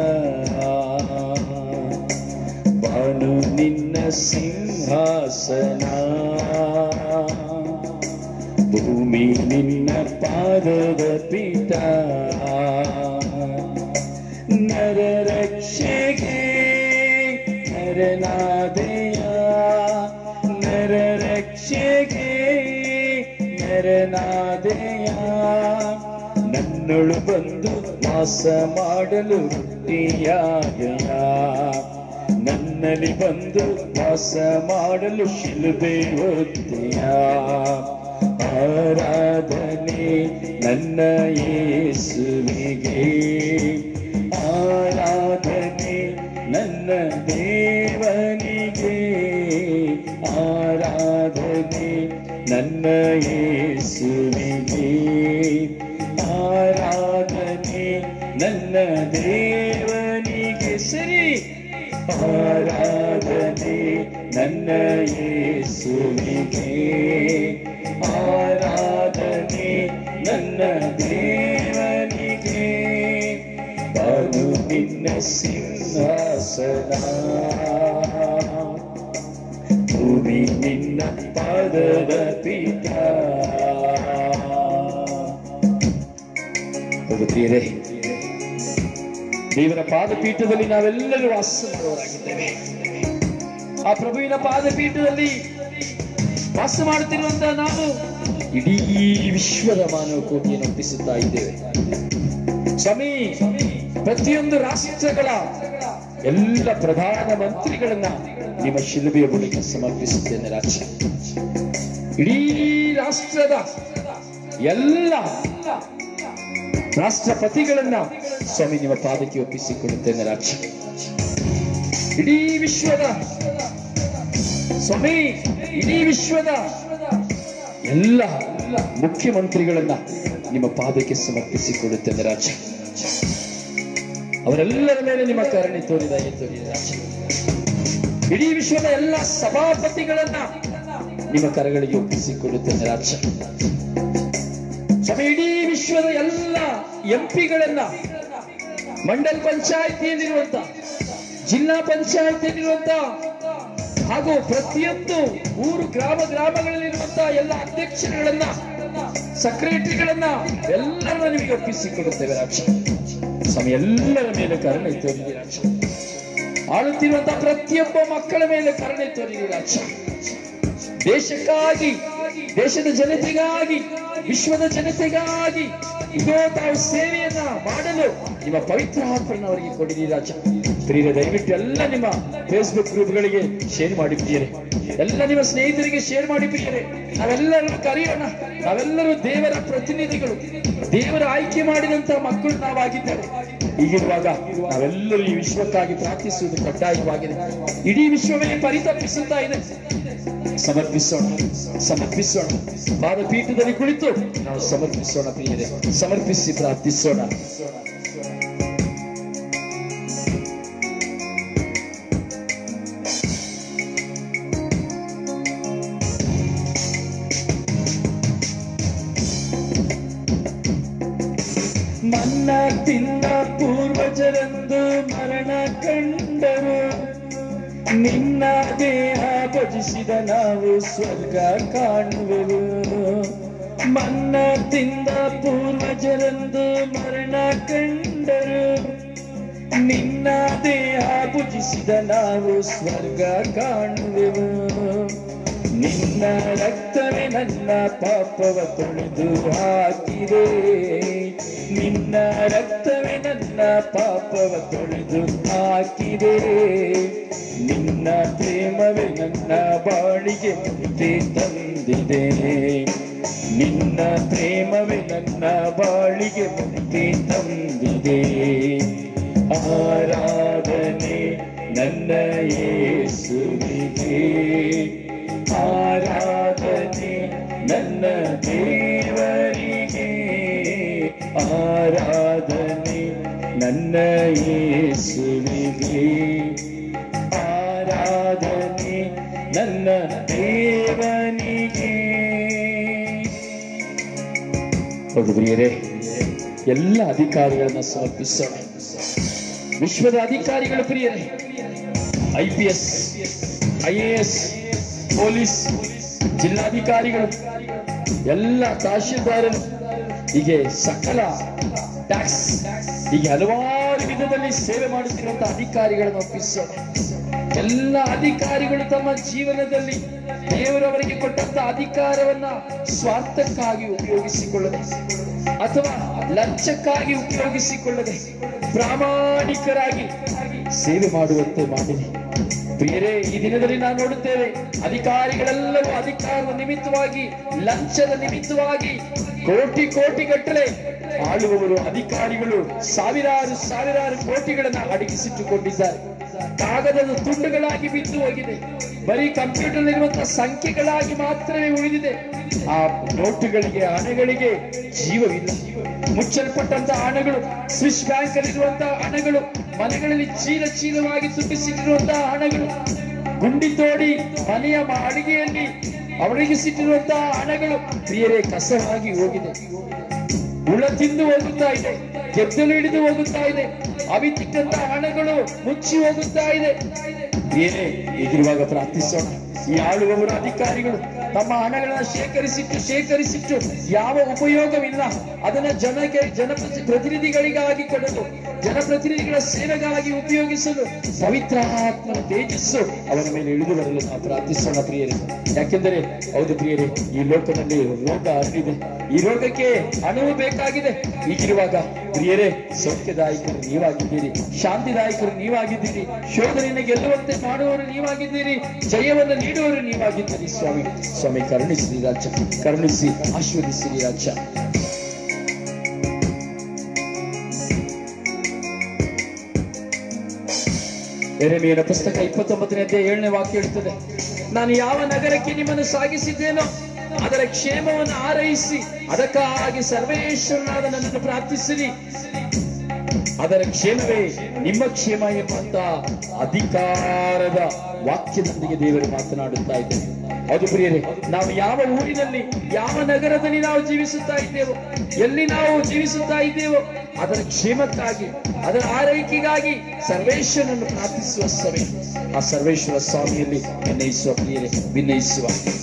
ಬಾನು ನಿನ್ನ ಸಿಂಹಾಸನ ಭೂಮಿ ನಿನ್ನ ಪಾದದ ಪೀಠ ನರ ರಕ್ಷೆಗೆ ನರನಾದೆಯ ನರ ರಕ್ಷೆಗೆ ನರನಾದೆಯ ನನ್ನೊಳು ಬಂದು ವಾಸ ಮಾಡಲು ಹುಟ್ಟಿಯಾಗಯ ನನ್ನ ನನ್ನಲ್ಲಿ ಬಂದು ವಾಸ ಮಾಡಲು ಶಿಲುಬೆ ಹೊತ್ತೆಯ ಆರಾಧನೆ ನನ್ನ ಯೇಸುವಿಗೆ ಆರಾಧನೆ ನನ್ನ ದೇವನಿಗೆ ಆರಾಧನೆ ನನ್ನ ಯೇಸುವಿಗೆ ಆರಾಧನೆ ನನ್ನ ದೇವನಿಗೆ ಸರಿ ಆರಾಧನೆ ನನ್ನ ಯೇಸುವಿಗೆ ಆರಾಧನೆ ನನ್ನ ದೇವನಿಗೆ ಅದು ನಿನ್ನ ಸಿಂಹಾಸನ ಭೂಮಿ ನಿನ್ನ ಪಾದದ ಪೀಠ ಹೌದು ಪ್ರಿಯರೇ ದೇವರ ಪಾದಪೀಠದಲ್ಲಿ ನಾವೆಲ್ಲರೂ ವಾಸ ಮಾಡುವವರಾಗಿದ್ದೇವೆ ಆ ಪ್ರಭುವಿನ ಪಾದಪೀಠದಲ್ಲಿ ವಾಸ ಮಾಡುತ್ತಿರುವಂತಹ ನಾವು ಇಡೀ ವಿಶ್ವದ ಮಾನವ ಕೋಟಿಯನ್ನು ಒಪ್ಪಿಸುತ್ತಾ ಇದ್ದೇವೆ ಸ್ವಾಮಿ ಪ್ರತಿಯೊಂದು ರಾಷ್ಟ್ರಗಳ ಎಲ್ಲ ಪ್ರಧಾನ ಮಂತ್ರಿಗಳನ್ನ ನಿಮ್ಮ ಶಿಲುಬೆಯ ಬಳಿಗೆ ಸಮರ್ಪಿಸುತ್ತೇನೆ ರಾಜ್ಯ ಇಡೀ ರಾಷ್ಟ್ರದ ಎಲ್ಲ ರಾಷ್ಟ್ರಪತಿಗಳನ್ನ ಸ್ವಾಮಿ ನಿಮ್ಮ ಪಾದಕ್ಕೆ ಒಪ್ಪಿಸಿಕೊಡುತ್ತೇನೆ ರಾಜ್ಯ ಇಡೀ ವಿಶ್ವದ ಸ್ವಾಮಿ ಇಡೀ ವಿಶ್ವದ ಎಲ್ಲ ಮುಖ್ಯಮಂತ್ರಿಗಳನ್ನ ನಿಮ್ಮ ಪಾದಕ್ಕೆ ಸಮರ್ಪಿಸಿಕೊಡುತ್ತೇನೆ ರಾಜ್ಯ ಅವರೆಲ್ಲರ ಮೇಲೆ ನಿಮ್ಮ ಕರುಣೆ ತೋರಿದ ತೋರಿದ ರಾಜ್ಯ ಇಡೀ ವಿಶ್ವದ ಎಲ್ಲ ಸಭಾಪತಿಗಳನ್ನ ನಿಮ್ಮ ಕರಗಳಿಗೆ ಒಪ್ಪಿಸಿಕೊಡುತ್ತೇನೆ ರಾಜ್ಯ ಸ್ವಾಮಿ ಇಡೀ ವಿಶ್ವದ ಎಲ್ಲ ಎಂಪಿಗಳನ್ನ ಮಂಡಲ್ ಪಂಚಾಯತಿಯಲ್ಲಿರುವಂತ ಜಿಲ್ಲಾ ಪಂಚಾಯತಿಯಲ್ಲಿರುವಂತ ಹಾಗೂ ಪ್ರತಿಯೊಂದು ಊರು ಗ್ರಾಮ ಗ್ರಾಮಗಳಲ್ಲಿರುವಂತಹ ಎಲ್ಲ ಅಧ್ಯಕ್ಷರುಗಳನ್ನ ಸೆಕ್ರೆಟರಿಗಳನ್ನ ಎಲ್ಲರನ್ನ ನಿಮಗೆ ಒಪ್ಪಿಸಿಕೊಡುತ್ತೇವೆ ರಾಜ್ಯ ಸ್ವಾಮಿ ಎಲ್ಲರ ಮೇಲೆ ಕರುಣೆ ತೋರಿದೆ ರಾಜ್ಯ ಆಳುತ್ತಿರುವಂತಹ ಪ್ರತಿಯೊಬ್ಬ ಮಕ್ಕಳ ಮೇಲೆ ಕರುಣೆ ತೋರಿದೆ ರಾಜ್ಯ ದೇಶಕ್ಕಾಗಿ ದೇಶದ ಜನತೆಗಾಗಿ ವಿಶ್ವದ ಜನತೆಗಾಗಿ ಇದೋ ತಾವು ಸೇವೆಯನ್ನ ಮಾಡಲು ನಿಮ್ಮ ಪವಿತ್ರ ಆತ್ಮನ ಅವರಿಗೆ ಕೊಡಿರಿ ರಾಜ ಪ್ರಿಯರೇ ದಯವಿಟ್ಟು ಎಲ್ಲ ನಿಮ್ಮ ಫೇಸ್ಬುಕ್ ಗ್ರೂಪ್ಗಳಿಗೆ ಶೇರ್ ಮಾಡಿ ಪ್ರಿಯರೇ ಎಲ್ಲ ನಿಮ್ಮ ಸ್ನೇಹಿತರಿಗೆ ಶೇರ್ ಮಾಡಿ ಪ್ರಿಯರೇ ನಾವೆಲ್ಲರೂ ಕರೆಯೋಣ ನಾವೆಲ್ಲರೂ ದೇವರ ಪ್ರತಿನಿಧಿಗಳು ದೇವರ ಆಯ್ಕೆ ಮಾಡಿದಂತಹ ಮಕ್ಕಳು ನಾವಾಗಿದ್ದೇವೆ ಹೀಗಿರುವಾಗ ನಾವೆಲ್ಲರೂ ಈ ವಿಶ್ವಕ್ಕಾಗಿ ಪ್ರಾರ್ಥಿಸುವುದು ಕಡ್ಡಾಯವಾಗಿದೆ ಇಡೀ ವಿಶ್ವವೇ ಪರಿತಪಿಸುತ್ತಾ ಇದೆ ಸಮರ್ಪಿಸೋಣ ಸಮರ್ಪಿಸೋಣ ಪಾದಪೀಠದಲ್ಲಿ ಕುಳಿತು ನಾವು ಸಮರ್ಪಿಸೋಣ ಪ್ರಿಯರೇ ಸಮರ್ಪಿಸಿ ಪ್ರಾರ್ಥಿಸೋಣ ಮನ್ನ ತಿಂದ ಪೂರ್ವಜರಂದು ಮರಣ ಕಂಡರು ನಿನ್ನ ದೇಹ ಭಜಿಸಿದ ನಾವು ಸ್ವರ್ಗ ಕಾಣುವೆವು ಮನ್ನ ತಿಂದ ಪೂರ್ವಜರಂದು ಮರಣ ಕಂಡರು ನಿನ್ನ ದೇಹ ಭುಜಿಸಿದ ನಾವು ಸ್ವರ್ಗ ಕಾಣುವೆವು ನಿನ್ನ ರಕ್ತವೇ ನನ್ನ ಪಾಪವ ತೊಳೆದು ಹಾಕಿದೆ ನಿನ್ನ ರಕ್ತವೇ ನನ್ನ ಪಾಪವ ತೊಳೆದು ಹಾಕಿದೆ ನಿನ್ನ ಪ್ರೇಮವೇ ನನ್ನ ಬಾಳಿಗೆ ಮುಕ್ತಿ ತಂದಿದೆ ನಿನ್ನ ಪ್ರೇಮವೇ ನನ್ನ ಬಾಳಿಗೆ ಮುಕ್ತಿ ತಂದಿದೆ ಆರಾಧನೆ ನನ್ನ ಯೇಸುವಿಗೆ ಆರಾಧನೆ ನನ್ನ ದೇವರಿಗೆ ಆರಾಧನೆ ನನ್ನ ಯೇಸುವಿಗೆ ಆರಾಧನೆ ನನ್ನ ದೇವನಿಗೆ ಹೌದು ಪ್ರಿಯರೇ ಎಲ್ಲ ಅಧಿಕಾರಿಗಳನ್ನ ಸಮರ್ಪಿಸೋಣ ವಿಶ್ವದ ಅಧಿಕಾರಿಗಳ ಪ್ರಿಯರೇ I P S I A S police ಜಿಲ್ಲಾಧಿಕಾರಿಗಳು ಎಲ್ಲ ತಹಶೀಲ್ದಾರರು ಹೀಗೆ ಸಕಲ ಟ್ಯಾಕ್ಸ್ ಹೀಗೆ ಹಲವಾರು ವಿಧದಲ್ಲಿ ಸೇವೆ ಮಾಡುತ್ತಿರುವಂತಹ ಅಧಿಕಾರಿಗಳನ್ನು ಒಪ್ಪಿಸೋಣ ಎಲ್ಲ ಅಧಿಕಾರಿಗಳು ತಮ್ಮ ಜೀವನದಲ್ಲಿ ದೇವರವರಿಗೆ ಕೊಟ್ಟಂತ ಅಧಿಕಾರವನ್ನ ಸ್ವಾರ್ಥಕ್ಕಾಗಿ ಉಪಯೋಗಿಸಿಕೊಳ್ಳದೆ ಅಥವಾ ಲಂಚಕ್ಕಾಗಿ ಉಪಯೋಗಿಸಿಕೊಳ್ಳದೆ ಪ್ರಾಮಾಣಿಕರಾಗಿ ಸೇವೆ ಮಾಡುವಂತೆ ಮಾಡಿದೆ ಪ್ರಿಯರೇ ಈ ದಿನದಲ್ಲಿ ನಾವು ನೋಡುತ್ತೇವೆ ಅಧಿಕಾರಿಗಳೆಲ್ಲವೂ ಅಧಿಕಾರದ ನಿಮಿತ್ತವಾಗಿ ಲಂಚದ ನಿಮಿತ್ತವಾಗಿ ಕೋಟಿ ಕೋಟಿ ಗಟ್ಟಲೆ ಆಳುವವರು ಅಧಿಕಾರಿಗಳು ಸಾವಿರಾರು ಸಾವಿರಾರು ಕೋಟಿಗಳನ್ನ ಅಡಗಿಸಿಟ್ಟುಕೊಂಡಿದ್ದಾರೆ ಕಾಗದದ ತುಂಡುಗಳಾಗಿ ಬಿದ್ದು ಹೋಗಿದೆ ಬರೀ ಕಂಪ್ಯೂಟರ್ ಇರುವಂತಹ ಸಂಖ್ಯೆಗಳಾಗಿ ಮಾತ್ರವೇ ಉಳಿದಿದೆ ಆ ನೋಟುಗಳಿಗೆ ಹಣಗಳಿಗೆ ಜೀವವಿಲ್ಲ ಮುಚ್ಚಲ್ಪಟ್ಟಂತಹ ಹಣಗಳು ಸ್ವಿಸ್ ಬ್ಯಾಂಕ್ ಅಲ್ಲಿರುವಂತಹ ಹಣಗಳು ಮನೆಗಳಲ್ಲಿ ಚೀಲ ಚೀಲವಾಗಿ ತುಂಬಿಸಿಟ್ಟಿರುವಂತಹ ಹಣಗಳು ಗುಂಡಿ ತೋಡಿ ಮನೆಯ ಮ- ಅಡಿಗೆಯಲ್ಲಿ ಅವಳಿಗಿಸಿಟ್ಟಿರುವಂತಹ ಹಣಗಳು ಪ್ರಿಯರೇ ಕಸವಾಗಿ ಹೋಗಿದೆ ಹುಳ ತಿಂದು ಹೋಗುತ್ತಾ ಇದೆ ಗೆದ್ದಲು ಹಿಡಿದು ಹೋಗುತ್ತಾ ಇದೆ ಅವಿತಿಟ್ಟಂತಹ ಹಣಗಳು ಮುಚ್ಚಿ ಹೋಗುತ್ತಾ ಇದೆ ಏನೇ ಈಗಿರುವಾಗ ಪ್ರಾರ್ಥಿಸೋಣ ಈ ಆಳುವವರು ಅಧಿಕಾರಿಗಳು ತಮ್ಮ ಹಣಗಳನ್ನ ಶೇಖರಿಸಿಟ್ಟು ಶೇಖರಿಸಿಟ್ಟು ಯಾವ ಉಪಯೋಗವಿಲ್ಲ ಅದನ್ನ ಜನಕ್ಕೆ ಜನಪ್ರತಿ ಪ್ರತಿನಿಧಿಗಳಿಗಾಗಿ ಕೊಡಲು ಜನಪ್ರತಿನಿಧಿಗಳ ಸೇವೆಗಾಗಿ ಉಪಯೋಗಿಸಲು ಪವಿತ್ರ ಆತ್ಮನ ತೇಜಸ್ಸು ಅವರ ಮೇಲೆ ಇಳಿದು ಬರಲು ನಾವು ಪ್ರಾರ್ಥಿಸೋಣ ಪ್ರಿಯರೇ ಯಾಕೆಂದರೆ ಹೌದು ಪ್ರಿಯರೇ ಈ ಲೋಕದಲ್ಲಿ ರೋಗ ಹರಡಿದೆ ಈ ರೋಗಕ್ಕೆ ಹಣವು ಬೇಕಾಗಿದೆ ಈಗಿರುವಾಗ ಪ್ರಿಯರೇ ಸೌಖ್ಯದಾಯಕರು ನೀವಾಗಿದ್ದೀರಿ ಶಾಂತಿದಾಯಕರು ನೀವಾಗಿದ್ದೀರಿ ಶೋಧನೆಯನ್ನು ಗೆಲ್ಲುವಂತೆ ಮಾಡುವವರು ನೀವಾಗಿದ್ದೀರಿ ಜಯವನ್ನು ನೀಡುವವರು ನೀವಾಗಿದ್ದೀರಿ ಸ್ವಾಮಿ ಸ್ವಾಮಿ ಕರುಣಿಸಿರಿ ರಾಜ್ಯ ಕರುಣಿಸಿ ಆಶೀರ್ವದಿಸಿರಿ ರಾಜ್ಯ ಎರೆಮೆಯನ ಪುಸ್ತಕ ಇಪ್ಪತ್ತೊಂಬತ್ತನೇ ಅಧ್ಯಾಯ ಏಳನೇ ವಾಕ್ಯ ಹೇಳುತ್ತದೆ ನಾನು ಯಾವ ನಗರಕ್ಕೆ ನಿಮ್ಮನ್ನು ಸಾಗಿಸಿದ್ದೇನೋ ಅದರ ಕ್ಷೇಮವನ್ನು ಆರೈಸಿ ಅದಕ್ಕಾಗಿ ಸರ್ವೇಶ್ವರನಾದ ನನ್ನನ್ನು ಪ್ರಾರ್ಥಿಸಿರಿ ಅದರ ಕ್ಷೇಮವೇ ನಿಮ್ಮ ಕ್ಷೇಮ ಎಂಬಂತ ಅಧಿಕಾರದ ವಾಕ್ಯದೊಂದಿಗೆ ದೇವರು ಮಾತನಾಡುತ್ತಾ ಇದ್ದೇವೆ ಹೌದು ಪ್ರಿಯರೇ ನಾವು ಯಾವ ಊರಿನಲ್ಲಿ ಯಾವ ನಗರದಲ್ಲಿ ನಾವು ಜೀವಿಸುತ್ತಾ ಇದ್ದೇವೋ ಎಲ್ಲಿ ನಾವು ಜೀವಿಸುತ್ತಾ ಇದ್ದೇವೋ ಅದರ ಕ್ಷೇಮಕ್ಕಾಗಿ ಅದರ ಆರೈಕೆಗಾಗಿ ಸರ್ವೇಶ್ವರನನ್ನು ಪ್ರಾರ್ಥಿಸುವ ಸಮಯ ಆ ಸರ್ವೇಶ್ವರ ಸ್ವಾಮಿಯಲ್ಲಿ ವಿನಯಿಸುವ ಪ್ರಿಯರೇ ವಿನಯಿಸುವ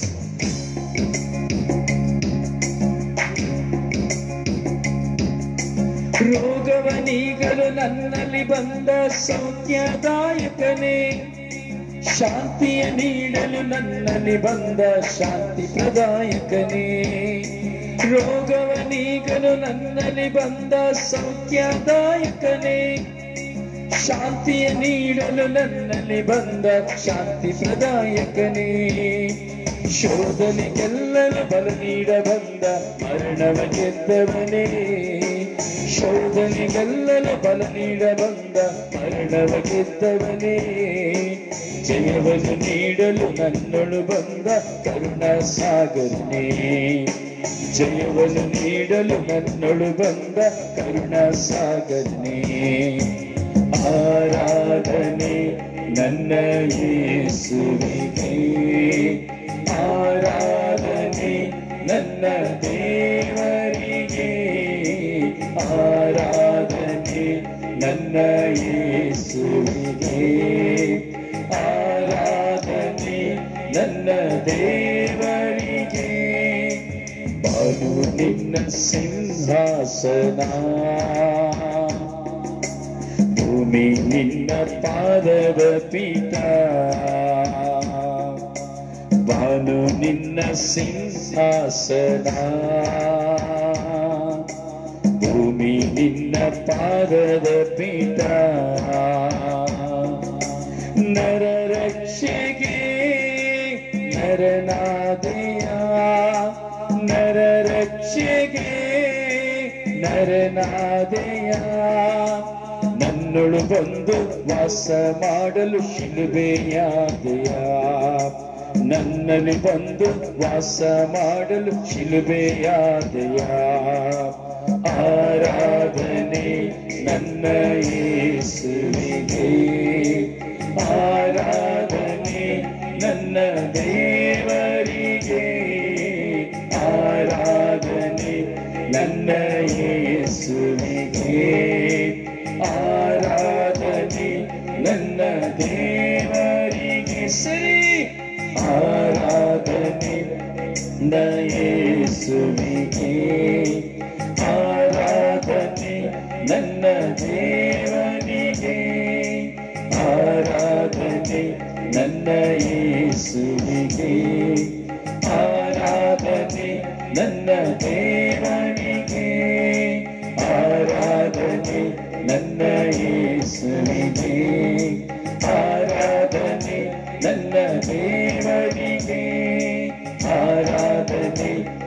ರೋಗವ ನೀಗಲು ನನ್ನಲ್ಲಿ ಬಂದ ಸೌಖ್ಯದಾಯಕನೇ ಶಾಂತಿಯ ನೀಡಲು ನನ್ನಲ್ಲಿ ಬಂದ ಶಾಂತಿ ಪ್ರದಾಯಕನೇ ರೋಗವ ನೀಗಲು ನನ್ನಲ್ಲಿ ಬಂದ ಸೌಖ್ಯದಾಯಕನೇ ಶಾಂತಿಯ ನೀಡಲು ನನ್ನಲ್ಲಿ ಬಂದ ಶಾಂತಿ ಪ್ರದಾಯಕನೇ ಶೋಧನೆ ಗೆಲ್ಲಲು ಬಲ ನೀಡ ಬಂದ ಮರಣವ ಗೆದ್ದವನೇ ಶೋಧನೆ ಗೆಲ್ಲಲು ಬಲ ನೀಡ ಬಂದ ಮರಣವ ಗೆದ್ದವನೇ ಜಯವನ್ನು ನೀಡಲು ನನ್ನೊಳು ಬಂದ ಕರುಣ ಸಾಗರನೇ ಜಯವನ್ನು ನೀಡಲು ನನ್ನೊಳು ಬಂದ ಕರುಣ ಸಾಗರನೇ ಆರಾಧನೆ ನನ್ನ ಯೇಸುವಿಗೆ ಆರಾಧನೆ ನನ್ನ ದೇವರಿಗೆ ಆರಾಧನೆ ನನ್ನ ಯೇಸುವಿಗೆ ಆರಾಧನೆ ನನ್ನ ದೇವರಿಗೆ ಬಾನು ನಿನ್ನ ಸಿಂಹಾಸನ ಭೂಮಿ ನಿನ್ನ ಪಾದದ ಪೀಠ ಬಾನು ನಿನ್ನ ಸಿಂಹಾಸನ ಭೂಮಿ ನಿನ್ನ ಪಾದದ ಪೀಠ ನರ ರಕ್ಷೆಗೆ ನರನಾದೆಯ ನರ ರಕ್ಷೆಗೆ ನರನಾದೆಯ ನನ್ನೊಳು ಬಂದು ವಾಸ ಮಾಡಲು ಶಿಲುಬೆಯಾದೆಯ ನನ್ನಲ್ಲಿ ಬಂದು ವಾಸ ಮಾಡಲು ಶಿಲುಬೆಯಾದೆಯ ಆರಾಧನೆ ನನ್ನ ಯೇಸುವಿಗೆ ಆರಾಧನೆ ನನ್ನ ದೇವರಿಗೆ ಆರಾಧನೆ ನನ್ನ ಯೇಸುವಿಗೆ ಆರಾಧನೆ ನನ್ನ ದೇವರಿಗೆ ಸರಿ ಆರಾಧನೆ ನನ್ನ ಯೇಸುವಿಗೆ ಆರಾಧನೆ ನನ್ನ ದೇವರಿಗೆ ಆರಾಧನೆ ನನ್ನ ಯೇಸುವಿಗೆ ಆರಾಧನೆ ನನ್ನ ದೇವರಿಗೆ ಆರಾಧನೆ ನನ್ನ ಯೇಸುವಿಗೆ ಆರಾಧನೆ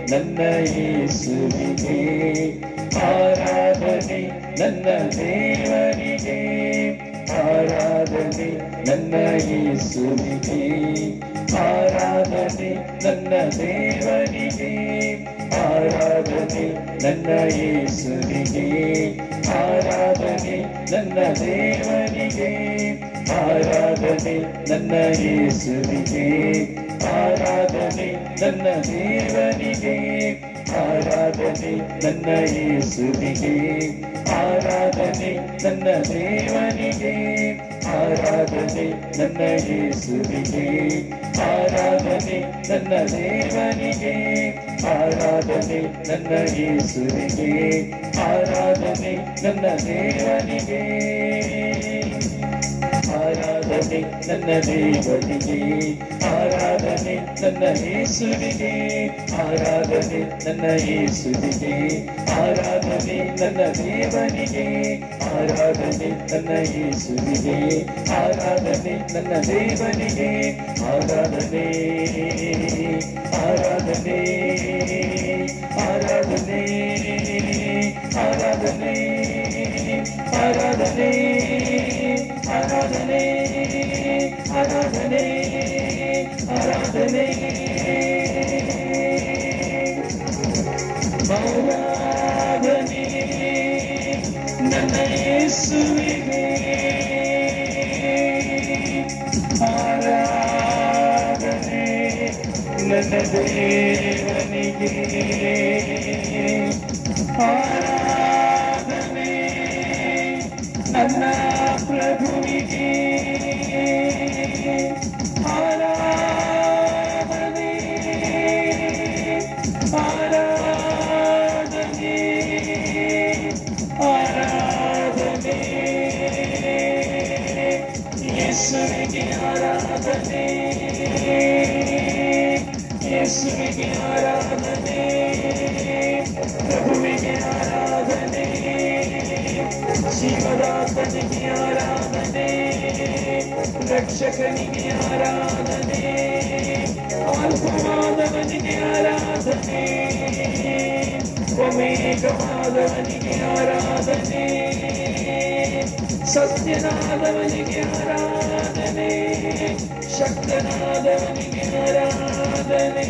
ನನ್ನ ಯೇಸುವಿಗೆ ಆರಾಧನೆ ನನ್ನ ದೇವರಿಗೆ ಆರಾಧನೆ ನನ್ನ ಯೇಸುವಿಗೆ ಆರಾಧನೆ ನನ್ನ ದೇವರಿಗೆ ಆರಾಧನೆ ನನ್ನ ಯೇಸುವಿಗೆ ಆರಾಧನೆ ನನ್ನ ದೇವರಿಗೆ ಆರಾಧನೆ ನನ್ನ ಯೇಸುವಿಗೆ ಆರಾಧನೆ ನನ್ನ ದೇವರಿಗೆ ಆರಾಧನೆ ನನ್ನ ಯೇಸುವಿಗೆ ಆರಾಧನೆ ನನ್ನ ದೇವರಿಗೆ ಆರಾಧನೆ ನನ್ನ ಯೇಸುವಿಗೆ ಆರಾಧನೆ ನನ್ನ ದೇವರಿಗೆ ಆರಾಧನೆ ನನ್ನ ಯೇಸುವಿಗೆ ಆರಾಧನೆ ನನ್ನ ದೇವರಿಗೆ ಆರಾಧನೆ ನನ್ನ ದೇವರಿಗೆ ಆರಾಧನೆ ನನ್ನ ಯೇಸುವಿಗೆ ಆರಾಧನೆ ನನ್ನ ಯೇಸುವಿಗೆ ಆರಾಧನೆ ನನ್ನ ದೇವನಿಗೆ ಆರಾಧನೆ ನನ್ನ ಯೇಸುವಿಗೆ ಆರಾಧನೆ ನನ್ನ ದೇವನಿಗೆ ಆರಾಧನೆ ಆರಾಧನೆ ಆರಾಧನೆ ಆರಾಧನೆ ಆರಾಧನೆ ಆರಾಧನೆ ಆರಾಧನೆ ಆರಾಧನೆ ಆರಾಧನೆ ನನ್ನ ಯೇಸುವಿಗೆ ಆರಾಧನೆ ನನ್ನ ದೇವನಿಗೆ ಆರಾಧನೆ ನನ್ನ ಪ್ರಭುವಿಗೆ ಆರಾಧನೆ ಆರಾಧನೆ ಆರಾಧನೆ ಯೇಸುವಿಗೆ ಆರಾಧನೆ ಯೇಸುವಿಗೆ ಆರಾಧನೆ ಪ್ರಭುವಿಗೆ ಆರಾಧನೆ ಶಿವದಾತನಿಗೆ ಆರಾಧನೆ ರಕ್ಷಕನಿಗೆ ಆರಾಧನೆ ಆಲ್ಫವಾದವನಿಗೆ ಆರಾಧನೆ ಒಮೇಕವಾದವನಿಗೆ ಆರಾಧನೆ ಸತ್ಯನಾದವನಿಗೆ ಆರಾಧನೆ ಶಕ್ತನಾದವನಿಗೆ ಆರಾಧನೆ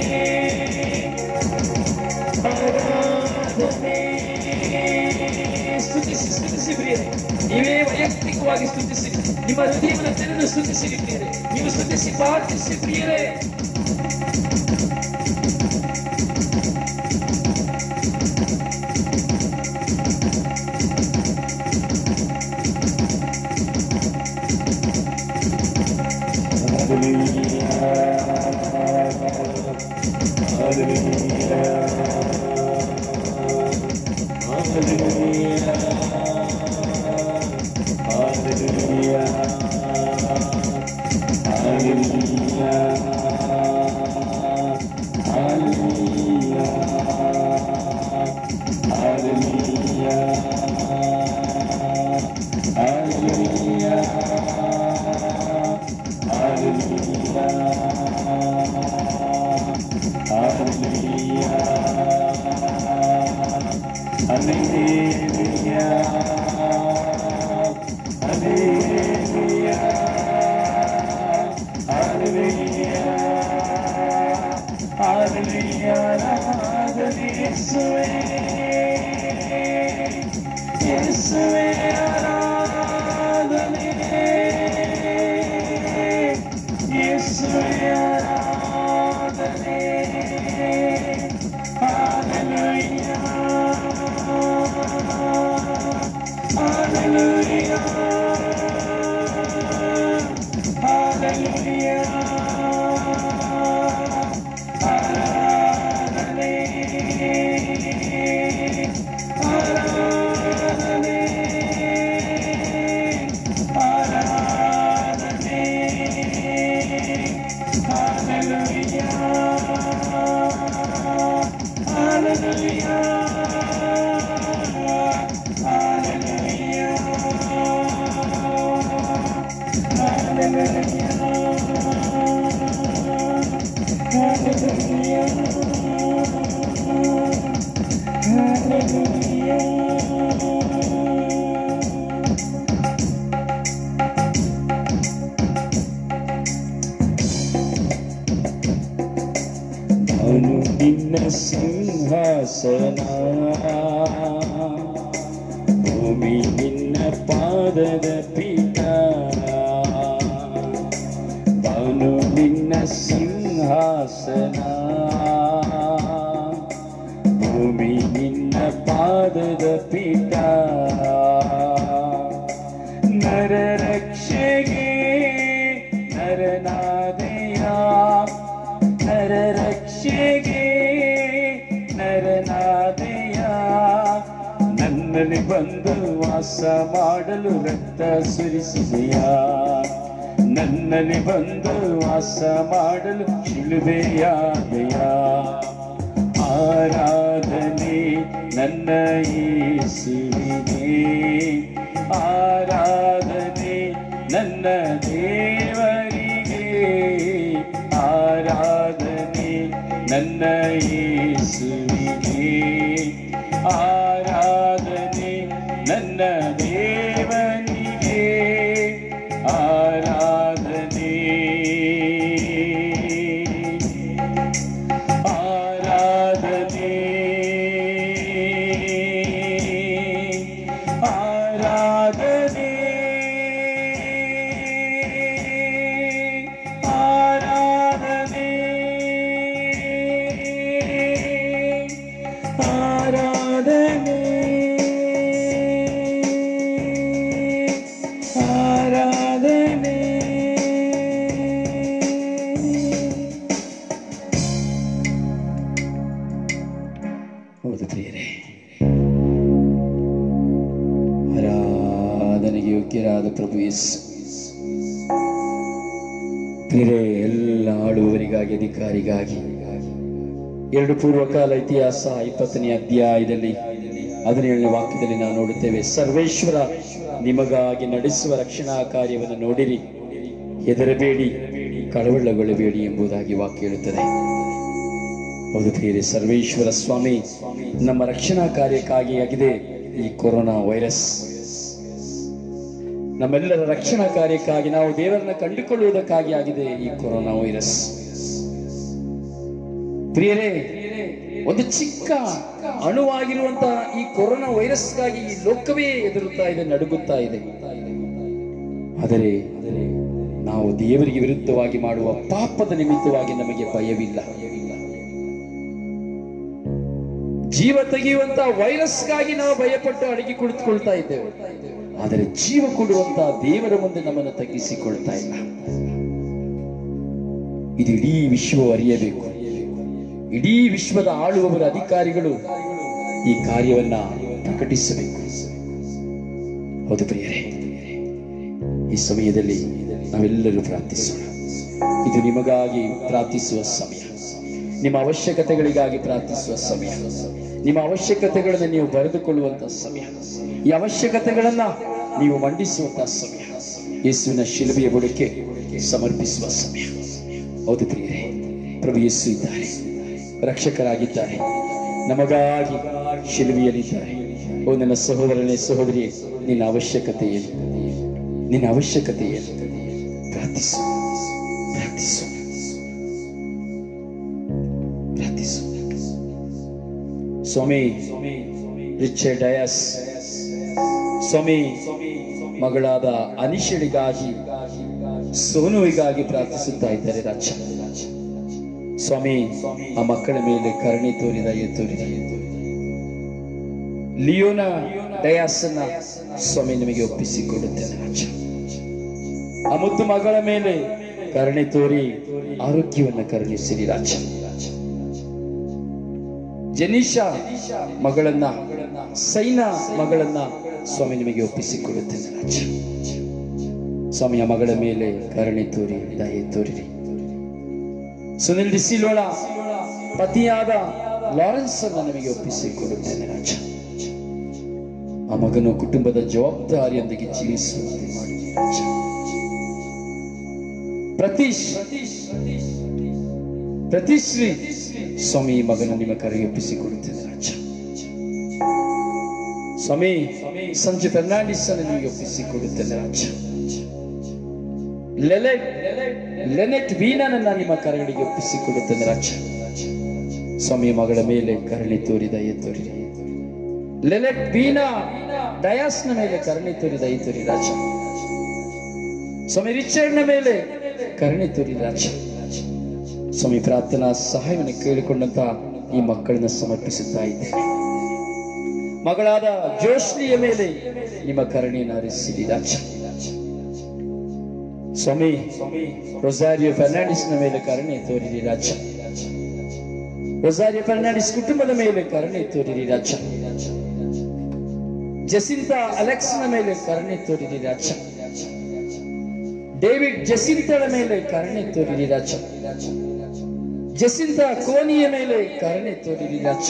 ಆರಾಧನೆ ಸ್ತುತಿಸಿ ಸ್ತುತಿಸಿ ಪ್ರಿಯರೇ ನೀವೇ ವೈಯಕ್ತಿಕವಾಗಿ ಸ್ತುತಿಸಿ ನಿಮ್ಮ ಹೃದಯವನ್ನು ತೆರೆದು ಸ್ತುತಿಸಿ ಪ್ರಿಯರೇ ನೀವು ಸ್ತುತಿಸಿ ಪ್ರಾರ್ಥಿಸಿ ಪ್ರಿಯರೇ ಯೇಸುವೆ ಆರಾಧನೆ ಯೇಸುವೆ ಆರಾಧನೆ ಹಾಲೆಲೂಯಾ ಹಾಲೆಲೂಯಾ ಹಾಲೆಲೂಯಾ ಆರಾಧನೆ ಆರಾಧನೆ ಆರಾಧನೆ hallelujah hallelujah hallelujah hallelujah hallelujah ನಿನ್ನ ಸಿಂಹಾಸನ ಭೂಮಿ ನಿನ್ನ ಪಾದದ ಪೀಠ ಬಾನು ನಿನ್ನ ಸಿಂಹಾಸನ ಭೂಮಿ ನಿನ್ನ ಪಾದದ ಪೀಠ ನರ ರಕ್ಷೆಗೆ ನರನಾದೆಯ ನರ ರಕ್ಷೆಗೆ ನರನಾದೆಯ ನನ್ನಲ್ಲಿ ಬಂದು ವಾಸ ಮಾಡಲು ರಕ್ತ ಸುರಿಸಿದೆಯಾ ನನ್ನಲ್ಲಿ ಬಂದು ವಾಸ ಮಾಡಲು ಶಿಲುಬೆಯಾದೆಯಾ ಆರಾಧನೆ ನನ್ನ ಯೇಸುವಿಗೆ ಆರಾಧನೆ ನನ್ನ ದೇವರಿಗೆ ಆರಾಧನೆ ನನ್ನ ಯೇಸುವಿಗೆ ಆರಾಧನೆ ನನ್ನ ದೇವನಿಗೆ ಆರಾಧನೆ ಆರಾಧನೆ ಆರಾಧನೆ ಆರಾಧನೆ ಆರಾಧನೆ ಆರಾಧನೆ ಹೌದು ಪ್ರಿಯರೇ ಆರಾಧನೆಗೆ ಯೋಗ್ಯರಾದ ಪ್ರಭು ಯೇಸು ಪ್ರಿಯರೇ ಎಲ್ಲ ಆಳುವವರಿಗಾಗಿ ಅಧಿಕಾರಿಗಾಗಿ ಎರಡು ಪೂರ್ವಕಾಲ ಇತಿಹಾಸ ಇಪ್ಪತ್ತನೇ ಅಧ್ಯಾಯದಲ್ಲಿ ಹದಿನೇಳನೇ ವಾಕ್ಯದಲ್ಲಿ ನಾವು ನೋಡುತ್ತೇವೆ ಸರ್ವೇಶ್ವರ ನಿಮಗಾಗಿ ನಡೆಸುವ ರಕ್ಷಣಾ ಕಾರ್ಯವನ್ನು ನೋಡಿರಿ ಹೆದರಬೇಡಿ ಕಳವಳಗೊಳ್ಳಬೇಡಿ ಎಂಬುದಾಗಿ ವಾಕ್ಯ ಹೇಳುತ್ತದೆ ಹೌದು ಪ್ರಿಯರೇ ಸರ್ವೇಶ್ವರ ಸ್ವಾಮಿ ನಮ್ಮ ರಕ್ಷಣಾ ಕಾರ್ಯಕ್ಕಾಗಿ ಆಗಿದೆ ಈ ಕೊರೋನಾ ವೈರಸ್ ನಮ್ಮೆಲ್ಲರ ರಕ್ಷಣಾ ಕಾರ್ಯಕ್ಕಾಗಿ ನಾವು ದೇವರನ್ನ ಕಂಡುಕೊಳ್ಳುವುದಕ್ಕಾಗಿ ಆಗಿದೆ ಈ ಕೊರೋನಾ ವೈರಸ್ ಪ್ರಿಯರೇ ಒಂದು ಚಿಕ್ಕ ಅಣುವಾಗಿರುವಂತಹ ಈ ಕೊರೋನಾ ವೈರಸ್ಗಾಗಿ ಈ ಲೋಕವೇ ಎದುರುತ್ತಾ ಇದೆ ನಡುಗುತ್ತಾ ಇದೆ ಆದರೆ ನಾವು ದೇವರಿಗೆ ವಿರುದ್ಧವಾಗಿ ಮಾಡುವ ಪಾಪದ ನಿಮಿತ್ತವಾಗಿ ನಮಗೆ ಭಯವಿಲ್ಲ ಜೀವ ತೆಗೆಯುವಂತಹ ವೈರಸ್ಗಾಗಿ ನಾವು ಭಯಪಟ್ಟು ಅಡಗಿ ಕುಳಿತುಕೊಳ್ತಾ ಇದ್ದೇವೆ ಆದರೆ ಜೀವ ಕೊಡುವಂತಹ ದೇವರ ಮುಂದೆ ನಮ್ಮನ್ನು ತಗ್ಗಿಸಿಕೊಳ್ತಾ ಇಲ್ಲ ಇದು ಇಡೀ ವಿಶ್ವ ಅರಿಯಬೇಕು ಇಡೀ ವಿಶ್ವದ ಆಳುವವರ ಅಧಿಕಾರಿಗಳು ಈ ಕಾರ್ಯವನ್ನ ಪ್ರಕಟಿಸಬೇಕು ಹೌದು ಪ್ರಿಯರೇ ಈ ಸಮಯದಲ್ಲಿ ನಾವೆಲ್ಲರೂ ಪ್ರಾರ್ಥಿಸೋಣ ಇದು ನಿಮಗಾಗಿ ಪ್ರಾರ್ಥಿಸುವ ಸಮಯ ನಿಮ್ಮ ಅವಶ್ಯಕತೆಗಳಿಗಾಗಿ ಪ್ರಾರ್ಥಿಸುವ ಸಮಯ ನಿಮ್ಮ ಅವಶ್ಯಕತೆಗಳನ್ನು ನೀವು ಬರೆದುಕೊಳ್ಳುವಂತಹ ಸಮಯ ಈ ಅವಶ್ಯಕತೆಗಳನ್ನ ನೀವು ಮಂಡಿಸುವಂತಹ ಸಮಯ ಯೇಸುವಿನ ಶಿಲುಬೆಯ ಬುಡಕ್ಕೆ ಸಮರ್ಪಿಸುವ ಸಮಯ ಹೌದು ಪ್ರಿಯರೇ ಪ್ರಭು ಯೇಸು ಇದ್ದಾರೆ ರಕ್ಷಕರಾಗಿದ್ದಾರೆ ನಮಗಾಗಿ ಶಿಲುಬೆಯಲ್ಲಿದ್ದಾರೆ ಓ ನನ್ನ ಸಹೋದರನೇ ಸಹೋದರಿ ನಿನ್ನ ಅವಶ್ಯಕತೆ ಏನು ನಿನ್ನ ಅವಶ್ಯಕತೆ ಏನು ಪ್ರಾರ್ಥಿಸು ಪ್ರಾರ್ಥಿಸು ಪ್ರಾರ್ಥಿಸು ಸ್ವಾಮಿ ರಿಚರ್ಡ್ ಡಯಸ್ ಸ್ವಾಮಿ ಮಗಳಾದ ಅನಿಶಳಿಗಾಗಿ ಸೋನುವಿಗಾಗಿ ಪ್ರಾರ್ಥಿಸುತ್ತಾ ಇದ್ದಾರೆ ರಾಜ ಸ್ವಾಮಿ ಆ ಮಕ್ಕಳ ಮೇಲೆ ಕರುಣೆ ತೋರಿದ ತೋರಿದ ಲಿಯೋನ ಡಯಾಸನ್ನ ಸ್ವಾಮಿ ನಿಮಗೆ ಒಪ್ಪಿಸಿಕೊಡುತ್ತೇನೆ ರಾಜ ಆ ಮುದ್ದು ಮಗಳ ಮೇಲೆ ಕರುಣೆ ತೋರಿ ಆರೋಗ್ಯವನ್ನ ಕರುಣಿಸಿರಿ ರಾಜ ಜನೀಶಾ ಮಗಳನ್ನ ಸೈನಾ ಮಗಳನ್ನ ಸ್ವಾಮಿ ನಿಮಗೆ ಒಪ್ಪಿಸಿಕೊಡುತ್ತೇನೆ ರಾಜ ಸ್ವಾಮಿಯ ಮಗಳ ಮೇಲೆ ಕರುಣೆ ತೋರಿ ದಯೆ ತೋರಿರಿ ಸುನಿಲ್ ಡಿಸಿಲೋಳ ಪತಿಯಾದ ಲಾರೆನ್ಸ್ ಅನ್ನ ನಮಗೆ ಒಪ್ಪಿಸಿಕೊಡುತ್ತೇನೆ ರಾಜ ಆ ಮಗನು ಕುಟುಂಬದ ಜವಾಬ್ದಾರಿಯೊಂದಿಗೆ ಜೀವಿಸುವಂತೆ ಮಾಡಿ ರಾಜ ಪ್ರತೀಶ್ ಪ್ರತಿಶ್ರೀ ಸ್ವಾಮಿ ಈ ಮಗನು ನಿಮ್ಮ ಕರೆಗೆ ಒಪ್ಪಿಸಿಕೊಡುತ್ತೇನೆ ರಾಜ ಸ್ವಾಮಿ ಸಂಜೆ ಫೆರ್ನಾಂಡಿಸ್ ಅನ್ನು ನಿಮಗೆ ಒಪ್ಪಿಸಿಕೊಡುತ್ತೇನೆ ರಾಜ ಲೆಲೆಟ್ ಲೆನೆಟ್ ವೀನನನ್ನ ನಿಮ್ಮ ಕರಗಳಿಗೆ ಒಪ್ಪಿಸಿಕೊಡುತ್ತೇನೆ ರಾಜ ಸ್ವಾಮಿ ಮಗಳ ಮೇಲೆ ಕರುಣೆ ತೋರಿ ದಯೆ ತೋರಿ ಲೆಲೆಟ್ ಬೀನಾ ಡಯಾಸ್ನ ಮೇಲೆ ಕರುಣೆ ತೋರಿ ದಯೆ ತೋರಿ ರಾಜ ಸ್ವಾಮಿ ರಿಚರ್ಡ್ನ ಮೇಲೆ ಕರುಣೆ ತೋರಿ ರಾಜ ಸ್ವಾಮಿ ಪ್ರಾರ್ಥನಾ ಸಹಾಯವನ್ನು ಕೇಳಿಕೊಂಡಂತ ಈ ಮಕ್ಕಳನ್ನ ಸಮರ್ಪಿಸುತ್ತಾ ಇದ್ದೇನೆ ಮಗಳಾದ ಜೋಶ್ನಿಯ ಮೇಲೆ ನಿಮ್ಮ ಕರುಣೆಯನ್ನು ಹರಿಸಿರಿ ರಾಜ ಸ್ವಾಮಿ ರೊಸಾರಿಯೋ ಫರ್ನಾಂಡಿಸ್ನ ಮೇಲೆ ಕರುಣೆ ತೋರಿರಿ ರಾಜ ರೊಸಾರಿಯೋ ಫರ್ನಾಂಡಿಸ್ ಕುಟುಂಬದ ಮೇಲೆ ಕರುಣೆ ತೋರಿರಿ ರಾಜ ಜಸಿಂತಾ ಅಲೆಕ್ಸ್ನ ಮೇಲೆ ಕರುಣೆ ತೋರಿರಿ ರಾಜ ಡೇವಿಡ್ ಜಸಿಂತಳ ಮೇಲೆ ಕರುಣೆ ತೋರಿರಿ ರಾಜ ಜಸಿಂತಾ ಕೋನಿಯ ಮೇಲೆ ಕರುಣೆ ತೋರಿರಿ ರಾಜ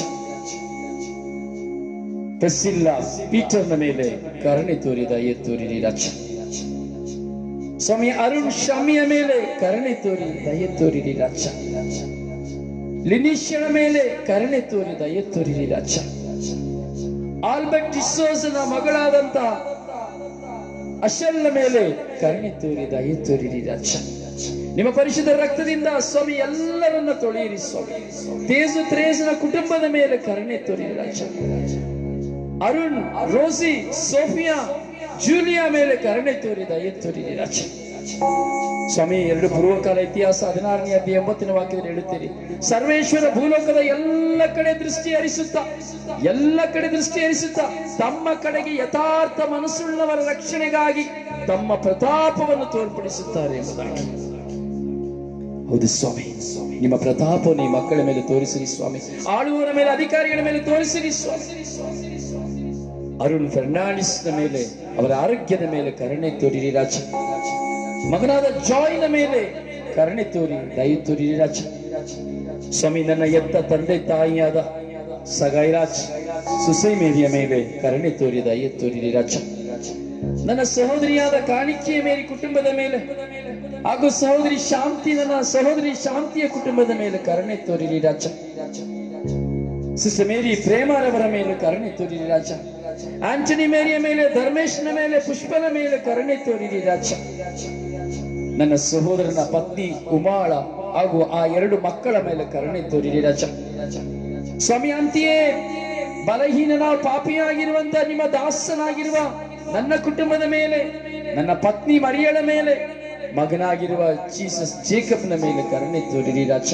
ಪ್ರೆಸ್ಸಿಲ್ಲ ಪೀಟರ್ನ ಮೇಲೆ ಕರುಣೆ ತೋರಿದ ಎ ತೋರಿರಿ ರಾಜ ಸ್ವಾಮಿ ಅರುಣ್ ಶಾಮಿಯ ಮೇಲೆ ಕರುಣೆ ತೋರಿ ದಯೆ ತೋರಿರಿ ರಾಜ ಲಿನಿಶ್ಯನ ಮೇಲೆ ಕರುಣೆ ತೋರಿ ದಯೆ ತೋರಿರಿ ರಾಜ ಆಲ್ಬರ್ಟ್ ಡಿಸೋಸನ ಮಗಳಾದಂತ ಅಶಲ್ನ ಮೇಲೆ ಕರುಣೆ ತೋರಿ ದಯೆ ತೋರಿರಿ ರಾಜ ನಿಮ್ಮ ಪರಿಶುದ್ಧ ರಕ್ತದಿಂದ ಸ್ವಾಮಿ ಎಲ್ಲರನ್ನ ತೊಳೆಯಿರಿ ಸ್ವಾಮಿ ತೇಜು ತ್ರೇಜನ ಕುಟುಂಬದ ಮೇಲೆ ಕರುಣೆ ತೋರಿರಿ ರಾಜ ಅರುಣ್ ರೋಸಿ ಸೋಫಿಯಾ ಜೂಲಿಯಾ ಮೇಲೆ ಕರುಣೆ ತೋರಿದ ಎತ್ತೋರಿರಿ ರಾಜ ಸ್ವಾಮಿ ಎರಡು ಪೂರ್ವಕಾಲ ಇತಿಹಾಸ ಹದಿನಾರನೇ ಅಧ್ಯಾಯ ಎಂಬತ್ತಿನ ವಾಕ್ಯದಲ್ಲಿ ಹೇಳುತ್ತೀರಿ ಸರ್ವೇಶ್ವರ ಭೂಲೋಕದ ಎಲ್ಲ ಕಡೆ ದೃಷ್ಟಿ ಹರಿಸುತ್ತಾ ಎಲ್ಲ ಕಡೆ ದೃಷ್ಟಿ ಹರಿಸುತ್ತಾ ತಮ್ಮ ಕಡೆಗೆ ಯಥಾರ್ಥ ಮನಸ್ಸುಳ್ಳವರ ರಕ್ಷಣೆಗಾಗಿ ತಮ್ಮ ಪ್ರತಾಪವನ್ನು ತೋರ್ಪಡಿಸುತ್ತಾರೆ ಎಂಬುದಾಗಿ ಹೌದು ಸ್ವಾಮಿ ನಿಮ್ಮ ಪ್ರತಾಪವನ್ನು ಈ ಮಕ್ಕಳ ಮೇಲೆ ತೋರಿಸಿರಿ ಸ್ವಾಮಿ ಆಳುವರ ಮೇಲೆ ಅಧಿಕಾರಿಗಳ ಮೇಲೆ ತೋರಿಸಿರಿ ಸ್ವಾಮಿ ಅರುಣ್ ಫರ್ನಾಂಡಿಸ್ನ ಮೇಲೆ ಅವರ ಆರೋಗ್ಯದ ಮೇಲೆ ಕರುಣೆ ತೋರಿರಿ ರಾಜ ಮಗನಾದ ಜಾಯ್ನ ಮೇಲೆ ಕರುಣೆ ತೋರಿ ದಯ ತೋರಿರಿ ರಾಜ ಸ್ವಾಮಿ ನನ್ನ ಎತ್ತ ತಂದೆ ತಾಯಿಯಾದ ಸಗೈರಾಜ್ ಸುಸೈ ಮೇರಿಯ ಮೇಲೆ ಕರುಣೆ ತೋರಿ ದಯ ತೋರಿರಿ ರಾಜ ನನ್ನ ಸಹೋದರಿಯಾದ ಕಾಣಿಕೆಯ ಮೇರಿ ಕುಟುಂಬದ ಮೇಲೆ ಹಾಗೂ ಸಹೋದರಿ ಶಾಂತಿ ನನ್ನ ಸಹೋದರಿ ಶಾಂತಿಯ ಕುಟುಂಬದ ಮೇಲೆ ಕರುಣೆ ತೋರಿರಿ ರಾಜ ಸಿಸ್ಟರ್ ಮೇರಿ ಪ್ರೇಮರವರ ಮೇಲೆ ಕರುಣೆ ತೋರಿರಿ ರಾಜ ಆಂಟನಿ ಮೇರಿಯ ಮೇಲೆ ಧರ್ಮೇಶ್ನ ಮೇಲೆ ಪುಷ್ಪನ ಮೇಲೆ ಕರುಣೆ ತೋರಿರಿ ರಾಜ ನನ್ನ ಸಹೋದರನ ಪತ್ನಿ ಉಮಾಳ ಹಾಗೂ ಆ ಎರಡು ಮಕ್ಕಳ ಮೇಲೆ ಕರುಣೆ ತೋರಿರಿ ರಾಜ ಸ್ವಾಮಿ ಅಂತೆಯೇ ಬಲಹೀನನ ಪಾಪಿಯಾಗಿರುವಂತ ನಿಮ್ಮ ದಾಸನಾಗಿರುವ ನನ್ನ ಕುಟುಂಬದ ಮೇಲೆ ನನ್ನ ಪತ್ನಿ ಮರಿಯಳ ಮೇಲೆ ಮಗನಾಗಿರುವ ಜೀಸಸ್ ಜೇಕಬ್ನ ಮೇಲೆ ಕರುಣೆ ತೋರಿರಿ ರಾಜ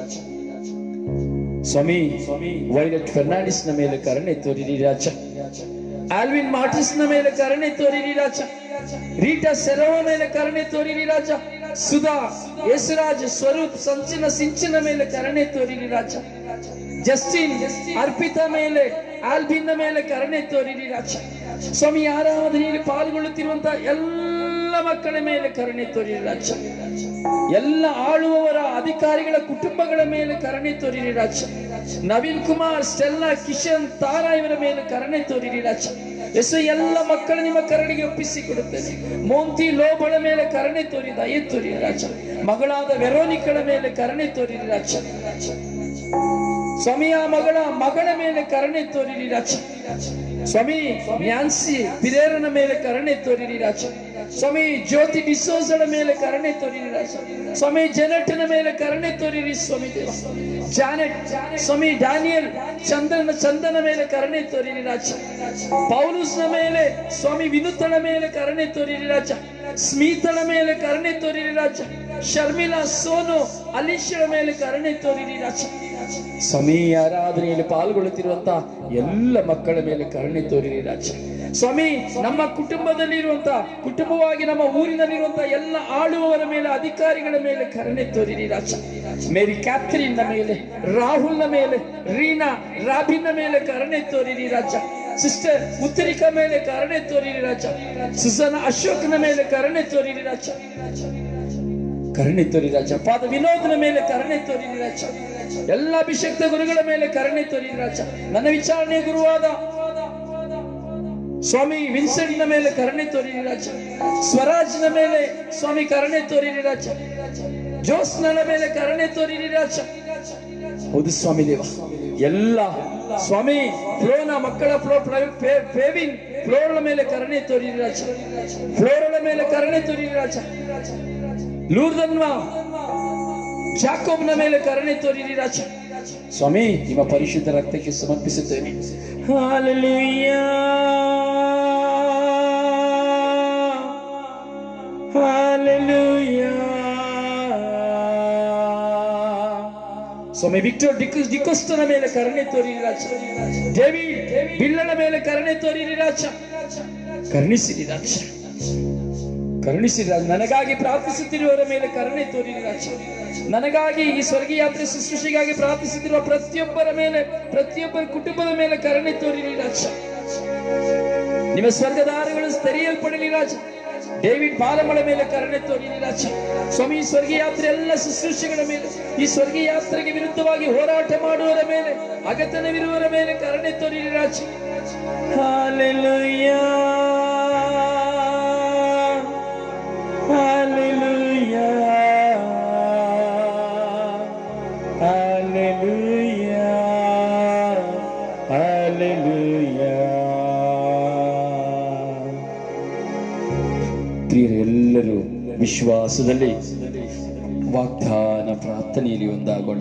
ಸ್ವಾಮಿ ವೈಲೆಟ್ ಫರ್ನಾಂಡಿಸ್ನ ಮೇಲೆ ಕರುಣೆ ತೋರಿರಿ ರಾಜ ಆಲ್ವಿನ್ ಮಾರ್ಟಿಸ್ನ ಮೇಲೆ ಕರುಣೆ ತೋರಿರಿ ರಾಜ ರೀಟಾ ಸೆರವ ಮೇಲೆ ಕರುಣೆ ತೋರಿರಿ ರಾಜ ಸುಧಾ ಯಶರಾಜ್ ಸ್ವರೂಪ್ ಸಂಚಿನ ಸಿಂಚಿನ ಮೇಲೆ ಕರುಣೆ ತೋರಿರಿ ರಾಜ ಜಸ್ಟಿನ್ ಅರ್ಪಿತಾ ಮೇಲೆ ಆಲ್ಬಿನ್ನ ಮೇಲೆ ಕರುಣೆ ತೋರಿರಿ ರಾಜ ಸ್ವಾಮಿ ಆರಾಧನೆಯಲ್ಲಿ ಪಾಲ್ಗೊಳ್ಳುತ್ತಿರುವಂತಹ ಎಲ್ಲ ಮಕ್ಕಳ ಮೇಲೆ ಕರುಣೆ ತೋರಿರಿ ರಾಜ ಎಲ್ಲ ಆಳುವವರ ಅಧಿಕಾರಿಗಳ ಕುಟುಂಬಗಳ ಮೇಲೆ ಕರುಣೆ ತೋರಿರಿ ರಾಜ ನವೀನ್ ಕುಮಾರ್ ಸ್ಟೆಲ್ಲಾ ಕಿಶನ್ ತಾರಾ ಇವರ ಮೇಲೆ ಕರುಣೆ ತೋರಿರಿ ರಾಜ ಎಸ್ ಎಲ್ಲ ಮಕ್ಕಳು ನಿಮ್ಮ ಕರುಣಿಗೆ ಒಪ್ಪಿಸಿ ಕೊಡುತ್ತೇನೆ ಮೋಂತಿ ಲೋಬಳ ಮೇಲೆ ಕರುಣೆ ತೋರಿ ದಯೆ ತೋರಿರಿ ರಾಜ ಮಗಳಾದ ವೆರೋನಿಕಳ ಮೇಲೆ ಕರುಣೆ ತೋರಿರಿ ರಾಜ ಸ್ವಾಮಿಯ ಮಗಳ ಮಗಳ ಮೇಲೆ ಕರುಣೆ ತೋರಿರಿ ರಾಜ ಸ್ವಾಮಿ ನ್ಯಾನ್ಸಿ ಪಿರೇರನ ಮೇಲೆ ಕರುಣೆ ತೋರಿರಿ ರಾಜ ಸ್ವಾಮಿ ಜ್ಯೋತಿ ಡಿಸೋಜಳ ಮೇಲೆ ಕರುಣೆ ತೋರಿರಿ ರಾಜ ಸ್ವಾಮಿ ಜನಟನ ಮೇಲೆ ಕರುಣೆ ತೋರಿರಿ ಸ್ವಾಮಿ ದೇವ ಜಾನೆಟ್ ಸ್ವಾಮಿ ಡ್ಯಾನಿಯಲ್ ಚಂದ್ರನ ಚಂದನ ಮೇಲೆ ಕರುಣೆ ತೋರಿರಿ ರಾಜ ಪೌಲುಸ್ನ ಮೇಲೆ ಸ್ವಾಮಿ ವಿನುತಳ ಮೇಲೆ ಕರುಣೆ ತೋರಿರಿ ರಾಜ ಸ್ಮಿತಳ ಮೇಲೆ ಕರುಣೆ ತೋರಿರಿ ರಾಜ ಶರ್ಮಿಳಾ ಸೋನು ಅಲಿಶಳ ಮೇಲೆ ಕರುಣೆ ತೋರಿರಿ ರಾಜ ಸ್ವಾಮಿ ಆರಾಧನೆಯಲ್ಲಿ ಪಾಲ್ಗೊಳ್ಳುತ್ತಿರುವಂತ ಎಲ್ಲ ಮಕ್ಕಳ ಮೇಲೆ ಕರುಣೆ ತೋರಿರಿ ರಾಜ ಸ್ವಾಮಿ ನಮ್ಮ ಕುಟುಂಬದಲ್ಲಿ ಇರುವಂತ ಕುಟುಂಬವಾಗಿ ನಮ್ಮ ಊರಿನಲ್ಲಿರುವಂತ ಎಲ್ಲ ಆಳುವವರ ಮೇಲೆ ಅಧಿಕಾರಿಗಳ ಮೇಲೆ ಕರುಣೆ ತೋರಿರಿ ರಾಜ ಮೇರಿ ಕ್ಯಾಥರಿನ್ ಮೇಲೆ ರಾಹುಲ್ನ ಮೇಲೆ ರೀನಾ ರಾಬಿನ್ನ ಮೇಲೆ ಕರುಣೆ ತೋರಿರಿ ರಾಜ ಸಿಸ್ಟರ್ ಉತ್ತರಿಕಾ ಮೇಲೆ ಕರುಣೆ ತೋರಿರಿ ರಾಜ ಸುಸನ ಅಶೋಕ್ನ ಮೇಲೆ ಕರುಣೆ ತೋರಿರಿ ರಾಜ ಕರುಣೆ ತೋರಿ ರಾಜ ಪಾದ ವಿನೋದನ ಮೇಲೆ ಕರುಣೆ ತೋರಿರಿ ರಾಜ ಎಲ್ಲ ಅಭಿಷಕ್ತ ಗುರುಗಳ ಮೇಲೆ ಕರುಣೆ ತೋರಿರಿ ರಾಜ ನನ್ನ ವಿಚಾರಣೆ ಗುರುವಾದ ಸ್ವಾಮಿ ವಿನ್ಸೆಂಟ್ನ ಮೇಲೆ ಕರುಣೆ ತೋರಿರಿ ರಾಜ ಸ್ವರಾಜ್ನ ಮೇಲೆ ಸ್ವಾಮಿ ಕರುಣೆ ತೋರಿರಿ ರಾಜ ಜೋಸ್ನನ ಮೇಲೆ ಕರುಣೆ ತೋರಿರಿ ರಾಜ ಹೌದು ಸ್ವಾಮಿ ದೇವ ಎಲ್ಲ ಸ್ವಾಮಿ ಫ್ಲೋನ ಮಕ್ಕಳ ಫ್ಲೋ ಫೇವಿನ್ ಫ್ಲೋರ್ನ ಮೇಲೆ ಕರುಣೆ ತೋರಿರಿ ರಾಜ ಫ್ಲೋರಳ ಮೇಲೆ ಕರುಣೆ ತೋರಿರಿ ರಾಜ ಲೂರ್ದನ್ವ ಜಾಕೋಬ್ನ ಮೇಲೆ ಕರುಣೆ ತೋರಿರಿ ರಾಜ ಸ್ವಾಮಿ ನಿಮ್ಮ ಪರಿಶುದ್ಧ ರಕ್ತಕ್ಕೆ ಸಮರ್ಪಿಸುತ್ತೇನೆ Hallelujah. Hallelujah. ಸ್ವಾಮಿ ವಿಕ್ಟರ್ ಡಿಕ್ ಡಿಕೋಸ್ಟನ ಮೇಲೆ ಕರುಣೆ ತೋರಿರಿ ರಾಜ ಡೇವಿಡ್ ಬಿಲ್ಲನ ಮೇಲೆ ಕರುಣೆ ತೋರಿರಿ ರಾಜ ಕರುಣಿಸಿರಿ ರಾಜ ಕರುಣಿಸಿರಿ ರಾಜ ನನಗಾಗಿ ಪ್ರಾರ್ಥಿಸುತ್ತಿರುವವರ ಮೇಲೆ ಕರುಣೆ ತೋರಿರಿ ರಾಜ ನನಗಾಗಿ ಈ ಸ್ವರ್ಗೀಯ ಯಾತ್ರೆ ಶುಶ್ರೂಷೆಗಾಗಿ ಪ್ರಾರ್ಥಿಸುತ್ತಿರುವ ಪ್ರತಿಯೊಬ್ಬರ ಮೇಲೆ ಪ್ರತಿಯೊಬ್ಬರ ಕುಟುಂಬದ ಮೇಲೆ ಕರುಣೆ ತೋರಿರಿ ರಾಜ ನಿಮ್ಮ ಸ್ವರ್ಗದಾರಗಳು ತೆರೆಯಲ್ಪಡಲಿ ರಾಜ ಡೇವಿಡ್ ಬಾಲಮಳ ಮೇಲೆ ಕರುಣೆ ತೋರಿರಿ ರಾಜ ಸ್ವಾಮಿ ಈ ಸ್ವರ್ಗೀಯ ಯಾತ್ರೆ ಎಲ್ಲ ಶುಶ್ರೂಷೆಗಳ ಮೇಲೆ ಈ ಸ್ವರ್ಗೀಯ ಯಾತ್ರೆಗೆ ವಿರುದ್ಧವಾಗಿ ಹೋರಾಟ ಮಾಡುವವರ ಮೇಲೆ ಅಗತನವಿರುವವರ ಮೇಲೆ ಕರುಣೆ ತೋರಿರಿ ರಾಜ Hallelujah. Hallelujah. Hallelujah. Hallelujah. ಪ್ರಿಯರೆಲ್ಲರೂ ವಿಶ್ವಾಸದಲ್ಲಿ ವಾಗ್ದಾನ ಪ್ರಾರ್ಥನೆಯಲ್ಲಿ ಒಂದಾಗೋಣ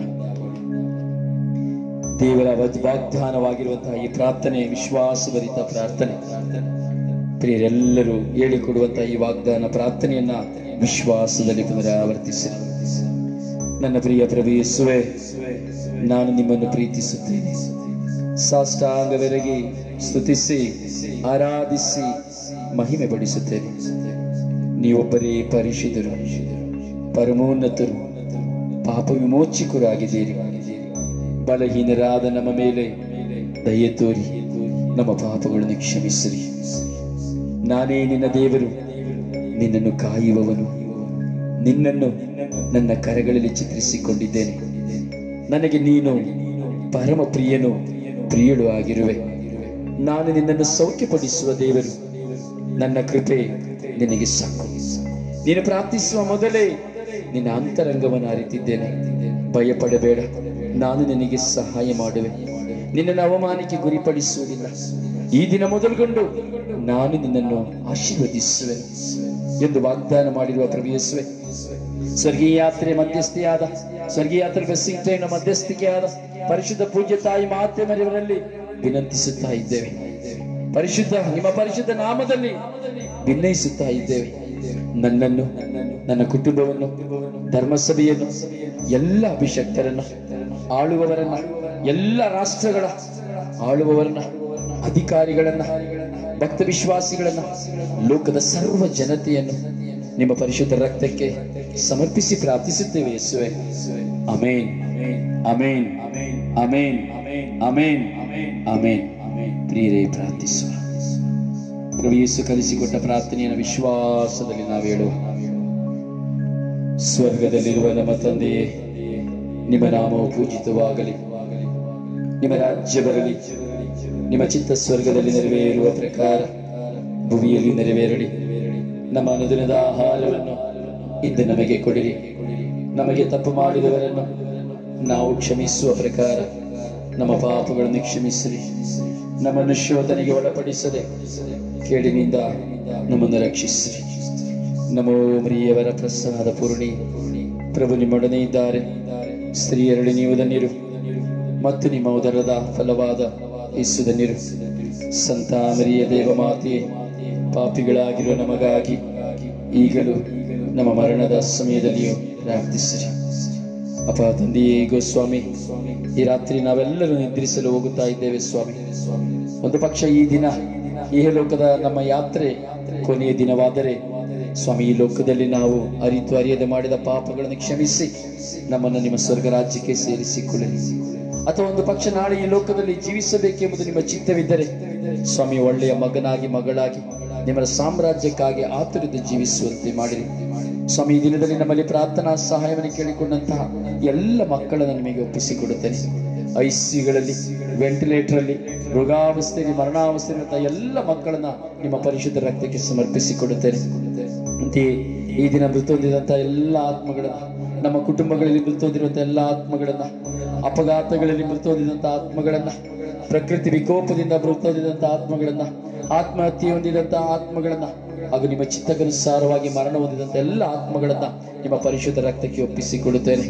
ದೇವರ ವಚ್- ವಾಗ್ದಾನವಾಗಿರುವಂತಹ ಈ ಪ್ರಾರ್ಥನೆ ವಿಶ್ವಾಸಭರಿತ ಪ್ರಾರ್ಥನೆ ಪ್ರಿಯರೆಲ್ಲರೂ ಹೇಳಿಕೊಡುವಂತಹ ಈ ವಾಗ್ದಾನ ಪ್ರಾರ್ಥನೆಯನ್ನ ವಿಶ್ವಾಸದಲ್ಲಿ ಪುನರಾವರ್ತಿಸಿರಿ ನನ್ನ ಪ್ರಿಯ ಪ್ರಭು ಯೇಸುವೆ ನಾನು ನಿಮ್ಮನ್ನು ಪ್ರೀತಿಸುತ್ತೇನೆ ಸಾಷ್ಟಾಂಗವೆರಗಿ ಸ್ತುತಿಸಿ ಆರಾಧಿಸಿ ಮಹಿಮೆ ಪಡಿಸುತ್ತೇನೆ ನೀವೊಬ್ಬರೇ ಪರಿಶುದ್ಧರು ಪರಮೋನ್ನತರು ಪಾಪ ವಿಮೋಚಕರಾಗಿದ್ದೀರಿ ಬಲಹೀನರಾದ ನಮ್ಮ ಮೇಲೆ ದಯೆ ತೋರಿ ನಮ್ಮ ಪಾಪಗಳನ್ನು ಕ್ಷಮಿಸಿರಿ ನಾನೇ ನಿನ್ನ ದೇವರು ನಿನ್ನನ್ನು ಕಾಯುವವನು ನಿನ್ನನ್ನು ನನ್ನ ಕರಗಳಲ್ಲಿ ಚಿತ್ರಿಸಿಕೊಂಡಿದ್ದೇನೆ ನನಗೆ ನೀನು ಪರಮ ಪ್ರಿಯನು ಪ್ರಿಯಳು ಆಗಿರುವೆ ನಾನು ನಿನ್ನನ್ನು ಸೌಖ್ಯಪಡಿಸುವ ದೇವರು ನನ್ನ ಕೃಪೆ ನಿನಗೆ ಸಾಕು ನೀನು ಪ್ರಾರ್ಥಿಸುವ ಮೊದಲೇ ನಿನ್ನ ಅಂತರಂಗವನ್ನು ಅರಿತಿದ್ದೇನೆ ಭಯಪಡಬೇಡ ನಾನು ನಿನಗೆ ಸಹಾಯ ಮಾಡುವೆ ನಿನ್ನನ್ನು ಅವಮಾನಕ್ಕೆ ಗುರಿಪಡಿಸುವುದಿಲ್ಲ ಈ ದಿನ ಮೊದಲುಗೊಂಡು ನಾನು ನಿನ್ನನ್ನು ಆಶೀರ್ವದಿಸುವೆ ಎಂದು ವಾಗ್ದಾನ ಮಾಡಿರುವ ಪ್ರಭುಯೇಸುವೆ ಸ್ವರ್ಗೀಯ ಯಾತ್ರೆ ಮಧ್ಯಸ್ಥಿಯಾದ ಸ್ವರ್ಗೀಯ ಯಾತ್ರೆ ಬಸ್ಸಿಂಗ್ ಟ್ರೈನ್ ಮಧ್ಯಸ್ಥಿಕೆಯಾದ ಪರಿಶುದ್ಧ ಪೂಜ್ಯ ತಾಯಿ ಮಾತೆ ಮರೆಯವರಲ್ಲಿ ವಿನಂತಿಸುತ್ತಾ ಇದ್ದೇವೆ ಪರಿಶುದ್ಧ ನಿಮ್ಮ ಪರಿಶುದ್ಧ ನಾಮದಲ್ಲಿ ಭಿನ್ನಯಿಸುತ್ತಾ ಇದ್ದೇವೆ ನನ್ನನ್ನು ನನ್ನ ಕುಟುಂಬವನ್ನು ಧರ್ಮಸಭೆಯನ್ನು ಎಲ್ಲ ಅಭಿಷಕ್ತರನ್ನ ಆಳುವವರನ್ನ ಎಲ್ಲ ರಾಷ್ಟ್ರಗಳ ಆಳುವವರನ್ನ ಅಧಿಕಾರಿಗಳನ್ನ ಭಕ್ತ ವಿಶ್ವಾಸಿಗಳನ್ನ ಲೋಕದ ಸರ್ವ ಜನತೆಯನ್ನು ನಿಮ್ಮ ಪರಿಶುದ್ಧ ರಕ್ತಕ್ಕೆ ಸಮರ್ಪಿಸಿ ಪ್ರಾರ್ಥಿಸುತ್ತೇವೆ ಯೇಸುವೆ amen amen amen amen amen ಪ್ರಿಯರೇ ಪ್ರಾರ್ಥಿಸುವ ಪ್ರಭು ಯೇಸು ಕಲಿಸಿಕೊಟ್ಟ ಪ್ರಾರ್ಥನೆಯನ್ನು ವಿಶ್ವಾಸದಲ್ಲಿ ನಾವು ಹೇಳುವ ಸ್ವರ್ಗದಲ್ಲಿರುವ ನಮ್ಮ ತಂದೆಯೇ ನಿಮ್ಮ ನಾಮವು ಪೂಜಿತವಾಗಲಿ ನಿಮ್ಮ ರಾಜ್ಯ ಬರಲಿ ನಿಮ್ಮ ಚಿತ್ತ ಸ್ವರ್ಗದಲ್ಲಿ ನೆರವೇರುವ ಪ್ರಕಾರ ಭೂಮಿಯಲ್ಲಿ ನೆರವೇರಲಿ ನಮ್ಮ ಅನುದಿನದ ಆಹಾರವನ್ನು ಇಂದು ನಮಗೆ ಕೊಡಿರಿ ನಮಗೆ ತಪ್ಪು ಮಾಡಿದವರನ್ನು ನಾವು ಕ್ಷಮಿಸುವ ಪ್ರಕಾರ ನಮ್ಮ ಪಾಪಗಳನ್ನು ಕ್ಷಮಿಸಿರಿ ನಮ್ಮನ್ನು ಶೋಧನೆಗೆ ಒಳಪಡಿಸದೆ ಕೇಡಿನಿಂದ ನಮ್ಮನ್ನು ರಕ್ಷಿಸಿರಿ ನಮೋ ಮರಿಯವರ ಪ್ರಸಾದ ಪೂರ್ಣಿ ಪ್ರಭು ನಿಮ್ಮೊಡನೆ ಇದ್ದಾರೆ ಸ್ತ್ರೀಯರಳಿ ನೀವು ಧನ್ಯರು ಮತ್ತು ನಿಮ್ಮ ಉದರದ ಫಲವಾದ ಯೇಸು ಧನ್ಯರು ಸಂತ ಮರಿಯ ದೇವಮಾತೆಯೇ ಪಾಪಿಗಳಾಗಿರುವ ನಮಗಾಗಿ ಈಗಲೂ ನಮ್ಮ ಮರಣದ ಸಮಯದಲ್ಲಿಯೂ ಪ್ರಾರ್ಥಿಸಿರಿ ಅಪ ತಂದೆಯೇ ಗೋಸ್ವಾಮಿ ಈ ರಾತ್ರಿ ನಾವೆಲ್ಲರೂ ನಿದ್ರಿಸಲು ಹೋಗುತ್ತಾ ಇದ್ದೇವೆ ಸ್ವಾಮಿ ಒಂದು ಪಕ್ಷ ಈ ದಿನ ಈ ಲೋಕದ ನಮ್ಮ ಯಾತ್ರೆ ಕೊನೆಯ ದಿನವಾದರೆ ಸ್ವಾಮಿ ಈ ಲೋಕದಲ್ಲಿ ನಾವು ಅರಿತು ಅರಿಯದೆ ಮಾಡಿದ ಪಾಪಗಳನ್ನು ಕ್ಷಮಿಸಿ ನಮ್ಮನ್ನು ನಿಮ್ಮ ಸ್ವರ್ಗ ರಾಜ್ಯಕ್ಕೆ ಸೇರಿಸಿಕೊಳ್ಳಿ ಅಥವಾ ಒಂದು ಪಕ್ಷ ನಾಳೆ ಈ ಲೋಕದಲ್ಲಿ ಜೀವಿಸಬೇಕೆಂಬುದು ನಿಮ್ಮ ಚಿತ್ತವಿದ್ದರೆ ಸ್ವಾಮಿ ಒಳ್ಳೆಯ ಮಗನಾಗಿ ಮಗಳಾಗಿ ನಿಮ್ಮ ಸಾಮ್ರಾಜ್ಯಕ್ಕಾಗಿ ಆತುರದ ಜೀವಿಸುವಂತೆ ಮಾಡಿರಿ ಸ್ವಾಮಿ ಈ ದಿನದಲ್ಲಿ ನಮ್ಮಲ್ಲಿ ಪ್ರಾರ್ಥನಾ ಸಹಾಯವನ್ನು ಕೇಳಿಕೊಂಡಂತಹ ಎಲ್ಲ ಮಕ್ಕಳನ್ನು ನಿಮಗೆ ಒಪ್ಪಿಸಿಕೊಡುತ್ತೇನೆ ಐಸಿಯುಗಳಲ್ಲಿ ವೆಂಟಿಲೇಟರ್ ಅಲ್ಲಿ ರೋಗಾವಸ್ಥೆಯಲ್ಲಿ ಮರಣಾವಸ್ಥೆಯಲ್ಲಿರುವಂತಹ ಎಲ್ಲ ಮಕ್ಕಳನ್ನ ನಿಮ್ಮ ಪರಿಶುದ್ಧ ರಕ್ತಕ್ಕೆ ಸಮರ್ಪಿಸಿಕೊಡುತ್ತೇನೆ ಅಂತೆಯೇ ಈ ದಿನ ಮೃತ ಹೊಂದಿದಂತಹ ಎಲ್ಲ ಆತ್ಮಗಳನ್ನ ನಮ್ಮ ಕುಟುಂಬಗಳಲ್ಲಿ ಮೃತ ಹೊಂದಿರುವಂತಹ ಎಲ್ಲ ಆತ್ಮಗಳನ್ನ ಅಪಘಾತಗಳಲ್ಲಿ ಮೃತ ಹೊಂದಿದಂತಹ ಆತ್ಮಗಳನ್ನ ಪ್ರಕೃತಿ ವಿಕೋಪದಿಂದ ಮೃತ ಹೊಂದಿದಂತಹ ಆತ್ಮಗಳನ್ನ ಆತ್ಮಹತ್ಯೆ ಹೊಂದಿದಂತಹ ಆತ್ಮಗಳನ್ನ ಹಾಗೂ ನಿಮ್ಮ ಚಿತ್ತಕ್ಕನುಸಾರವಾಗಿ ಮರಣ ಹೊಂದಿದಂತ ಎಲ್ಲ ಆತ್ಮಗಳನ್ನ ನಿಮ್ಮ ಪರಿಶುದ್ಧ ರಕ್ತಕ್ಕೆ ಒಪ್ಪಿಸಿಕೊಡುತ್ತೇನೆ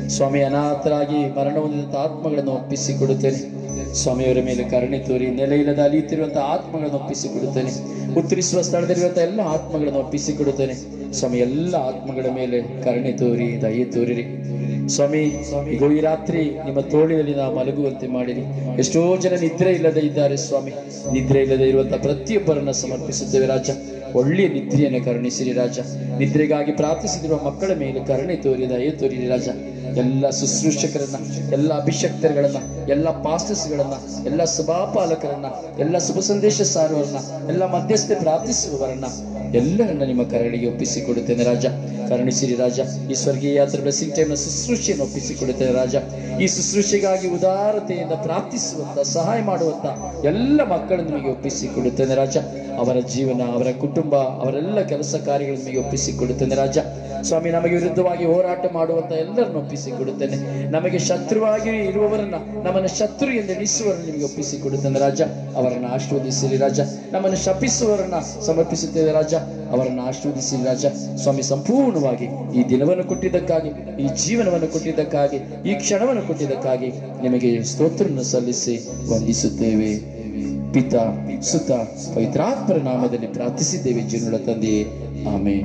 ಸ್ವಾಮಿ ಅನಾಥರಾಗಿ ಮರಣ ಹೊಂದಿದಂಥ ಆತ್ಮಗಳನ್ನು ಒಪ್ಪಿಸಿಕೊಡುತ್ತೇನೆ ಸ್ವಾಮಿಯವರ ಮೇಲೆ ಕರುಣೆ ತೋರಿ ನೆಲೆ ಇಲ್ಲದ ಅಲಿಯುತ್ತಿರುವಂತಹ ಆತ್ಮಗಳನ್ನು ಒಪ್ಪಿಸಿಕೊಡುತ್ತೇನೆ ಉತ್ತರಿಸುವ ಸ್ಥಳದಲ್ಲಿರುವಂತಹ ಎಲ್ಲ ಆತ್ಮಗಳನ್ನು ಒಪ್ಪಿಸಿಕೊಡುತ್ತೇನೆ ಸ್ವಾಮಿ ಎಲ್ಲ ಆತ್ಮಗಳ ಮೇಲೆ ಕರುಣೆ ತೋರಿ ದಯೆ ತೋರಿರಿ ಸ್ವಾಮಿ ಈಗ ಈ ರಾತ್ರಿ ನಿಮ್ಮ ತೋಳಿನಲ್ಲಿ ನಾವು ಮಲಗುವಂತೆ ಮಾಡಿರಿ ಎಷ್ಟೋ ಜನ ನಿದ್ರೆ ಇಲ್ಲದೆ ಇದ್ದಾರೆ ಸ್ವಾಮಿ ನಿದ್ರೆ ಇಲ್ಲದೆ ಇರುವಂತಹ ಪ್ರತಿಯೊಬ್ಬರನ್ನ ಸಮರ್ಪಿಸುತ್ತೇವೆ ರಾಜ ಒಳ್ಳೆಯ ನಿದ್ರೆಯನ್ನು ಕರುಣಿಸಿರಿ ರಾಜ ನಿದ್ರೆಗಾಗಿ ಪ್ರಾರ್ಥಿಸಿದಿರುವ ಮಕ್ಕಳ ಮೇಲೆ ಕರುಣೆ ತೋರಿ ದಯೆ ತೋರಿರಿ ರಾಜ ಎಲ್ಲ ಶುಶ್ರೂಷಕರನ್ನ ಎಲ್ಲ ಅಭಿಷಕ್ತರುಗಳನ್ನ ಎಲ್ಲ ಪಾಸ್ಟರ್ಸ್ಗಳನ್ನ ಎಲ್ಲ ಸಭಾಪಾಲಕರನ್ನ ಎಲ್ಲ ಶುಭ ಸಂದೇಶ ಸಾರುವರನ್ನ ಎಲ್ಲ ಮಧ್ಯಸ್ಥೆ ಪ್ರಾರ್ಥಿಸುವವರನ್ನ ಎಲ್ಲರನ್ನ ನಿಮ್ಮ ಕರಳಿಗೆ ಒಪ್ಪಿಸಿಕೊಡುತ್ತೇನೆ ರಾಜ ಕರುಣಿಸಿರಿ ರಾಜ ಈ ಸ್ವರ್ಗೀಯ ಯಾತ್ರೆ ಬ್ಲೆಸ್ಸಿಂಗ್ ಟೈಮ್ನ ಶುಶ್ರೂಷೆಯನ್ನು ಒಪ್ಪಿಸಿಕೊಡುತ್ತೇನೆ ರಾಜ ಈ ಶುಶ್ರೂಷೆಗಾಗಿ ಉದಾರತೆಯಿಂದ ಪ್ರಾರ್ಥಿಸುವಂತ ಸಹಾಯ ಮಾಡುವಂತ ಎಲ್ಲ ಮಕ್ಕಳನ್ನು ನಿಮಗೆ ಒಪ್ಪಿಸಿಕೊಡುತ್ತೇನೆ ರಾಜ ಅವರ ಜೀವನ ಅವರ ಕುಟುಂಬ ಅವರೆಲ್ಲ ಕೆಲಸ ಕಾರ್ಯಗಳನ್ನು ನಿಮಗೆ ಒಪ್ಪಿಸಿಕೊಡುತ್ತೇನೆ ರಾಜ ಸ್ವಾಮಿ ನಮಗೆ ವಿರುದ್ಧವಾಗಿ ಹೋರಾಟ ಮಾಡುವಂತ ಎಲ್ಲರನ್ನು ಒಪ್ಪಿಸಿಕೊಡುತ್ತೇನೆ ನಮಗೆ ಶತ್ರುವಾಗಿ ಇರುವವರನ್ನ ನಮ್ಮನ್ನು ಶತ್ರು ಎಂದು ಎಣಿಸುವವರನ್ನು ನಿಮಗೆ ಒಪ್ಪಿಸಿಕೊಡುತ್ತೇನೆ ರಾಜ ಅವರನ್ನು ಆಶೀರ್ವದಿಸಿರಿ ರಾಜ ನಮ್ಮನ್ನು ಶಪಿಸುವವರನ್ನ ಸಮರ್ಪಿಸುತ್ತೇವೆ ರಾಜ ಅವರನ್ನು ಆಶೀರ್ವದಿಸಿರಿ ರಾಜ ಸ್ವಾಮಿ ಸಂಪೂರ್ಣವಾಗಿ ಈ ದಿನವನ್ನು ಕೊಟ್ಟಿದ್ದಕ್ಕಾಗಿ ಈ ಜೀವನವನ್ನು ಕೊಟ್ಟಿದ್ದಕ್ಕಾಗಿ ಈ ಕ್ಷಣವನ್ನು ಕೊಟ್ಟಿದ್ದಕ್ಕಾಗಿ ನಿಮಗೆ ಸ್ತೋತ್ರವನ್ನು ಸಲ್ಲಿಸಿ ವಂದಿಸುತ್ತೇವೆ ಪಿತ ಸುತ ಪವಿತ್ರಾತ್ಮರ ನಾಮದಲ್ಲಿ ಪ್ರಾರ್ಥಿಸಿದ್ದೇವೆ ಜೀವನದ ತಂದೆಯೇ ಆಮೇಲೆ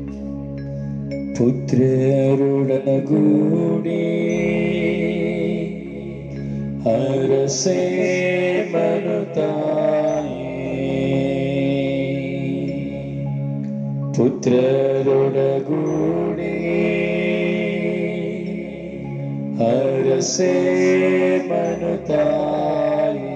ಪುತ್ರರುಡನಗೂಡಿ ಅರಸೇ ಮನುತಾಯೇ ಪುತ್ರರುಡಗೂಡಿ ಅರಸೇ ಮನುತಾಯೇ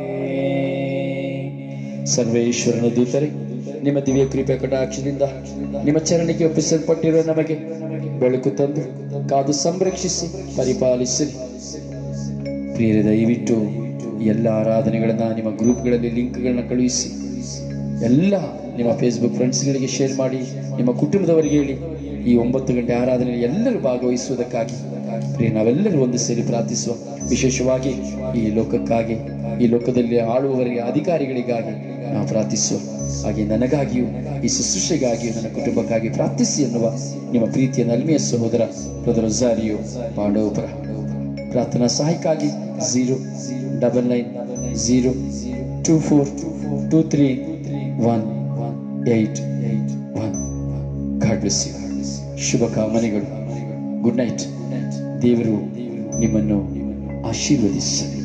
ಸರ್ವೇಶ್ವರನ ದೂತರೆ ನಿಮ್ಮ ದಿವ್ಯ ಕೃಪೆ ಕಟಾಕ್ಷದಿಂದ ನಿಮ್ಮ ಚರಣಕ್ಕೆ ಒಪ್ಪಿಸಲ್ಪಟ್ಟಿರುವ ನಮಗೆ ಬೆಳಕು ತಂದು ಕಾದು ಸಂರಕ್ಷಿಸಿ ಪರಿಪಾಲಿಸಿರಿ ಪ್ರಿಯರೇ ದಯವಿಟ್ಟು ಎಲ್ಲ ಆರಾಧನೆಗಳನ್ನ ನಿಮ್ಮ ಗ್ರೂಪ್ಗಳಲ್ಲಿ ಲಿಂಕ್ಗಳನ್ನ ಕಳುಹಿಸಿ ಎಲ್ಲ ನಿಮ್ಮ ಫೇಸ್ಬುಕ್ ಫ್ರೆಂಡ್ಸ್ಗಳಿಗೆ ಶೇರ್ ಮಾಡಿ ನಿಮ್ಮ ಕುಟುಂಬದವರಿಗೆ ಹೇಳಿ ಈ ಒಂಬತ್ತು ಗಂಟೆ ಆರಾಧನೆಯಲ್ಲಿ ಎಲ್ಲರೂ ಭಾಗವಹಿಸುವುದಕ್ಕಾಗಿ ಪ್ರಿಯ ನಾವೆಲ್ಲರೂ ಒಂದು ಸೇರಿ ಪ್ರಾರ್ಥಿಸುವ ವಿಶೇಷವಾಗಿ ಈ ಲೋಕಕ್ಕಾಗಿ ಈ ಲೋಕದಲ್ಲಿ ಆಳುವವರಿಗೆ ಅಧಿಕಾರಿಗಳಿಗಾಗಿ ನಾವು ಪ್ರಾರ್ಥಿಸುವ ಹಾಗೆ ನನಗಾಗಿಯೂ ಈ ಶುಶ್ರೂಷೆಗಾಗಿಯೂ ನನ್ನ ಕುಟುಂಬಕ್ಕಾಗಿ ಪ್ರಾರ್ಥಿಸಿ ಎನ್ನುವ ನಿಮ್ಮ ಪ್ರೀತಿಯ ನಲ್ಮೆಯ ಸಹೋದರ ಬ್ರದರ್ ರೊಜಾರಿಯೋ ಪಾಂಡವಪುರ ಪ್ರಾರ್ಥನಾ ಸಹಾಯಕ್ಕಾಗಿ zero double nine zero two four two three one eight one God bless you ಶುಭ ಕಾಮನೆಗಳು ಗುಡ್ ನೈಟ್ ದೇವರು ನಿಮ್ಮನ್ನು ಆಶೀರ್ವದಿಸಲಿ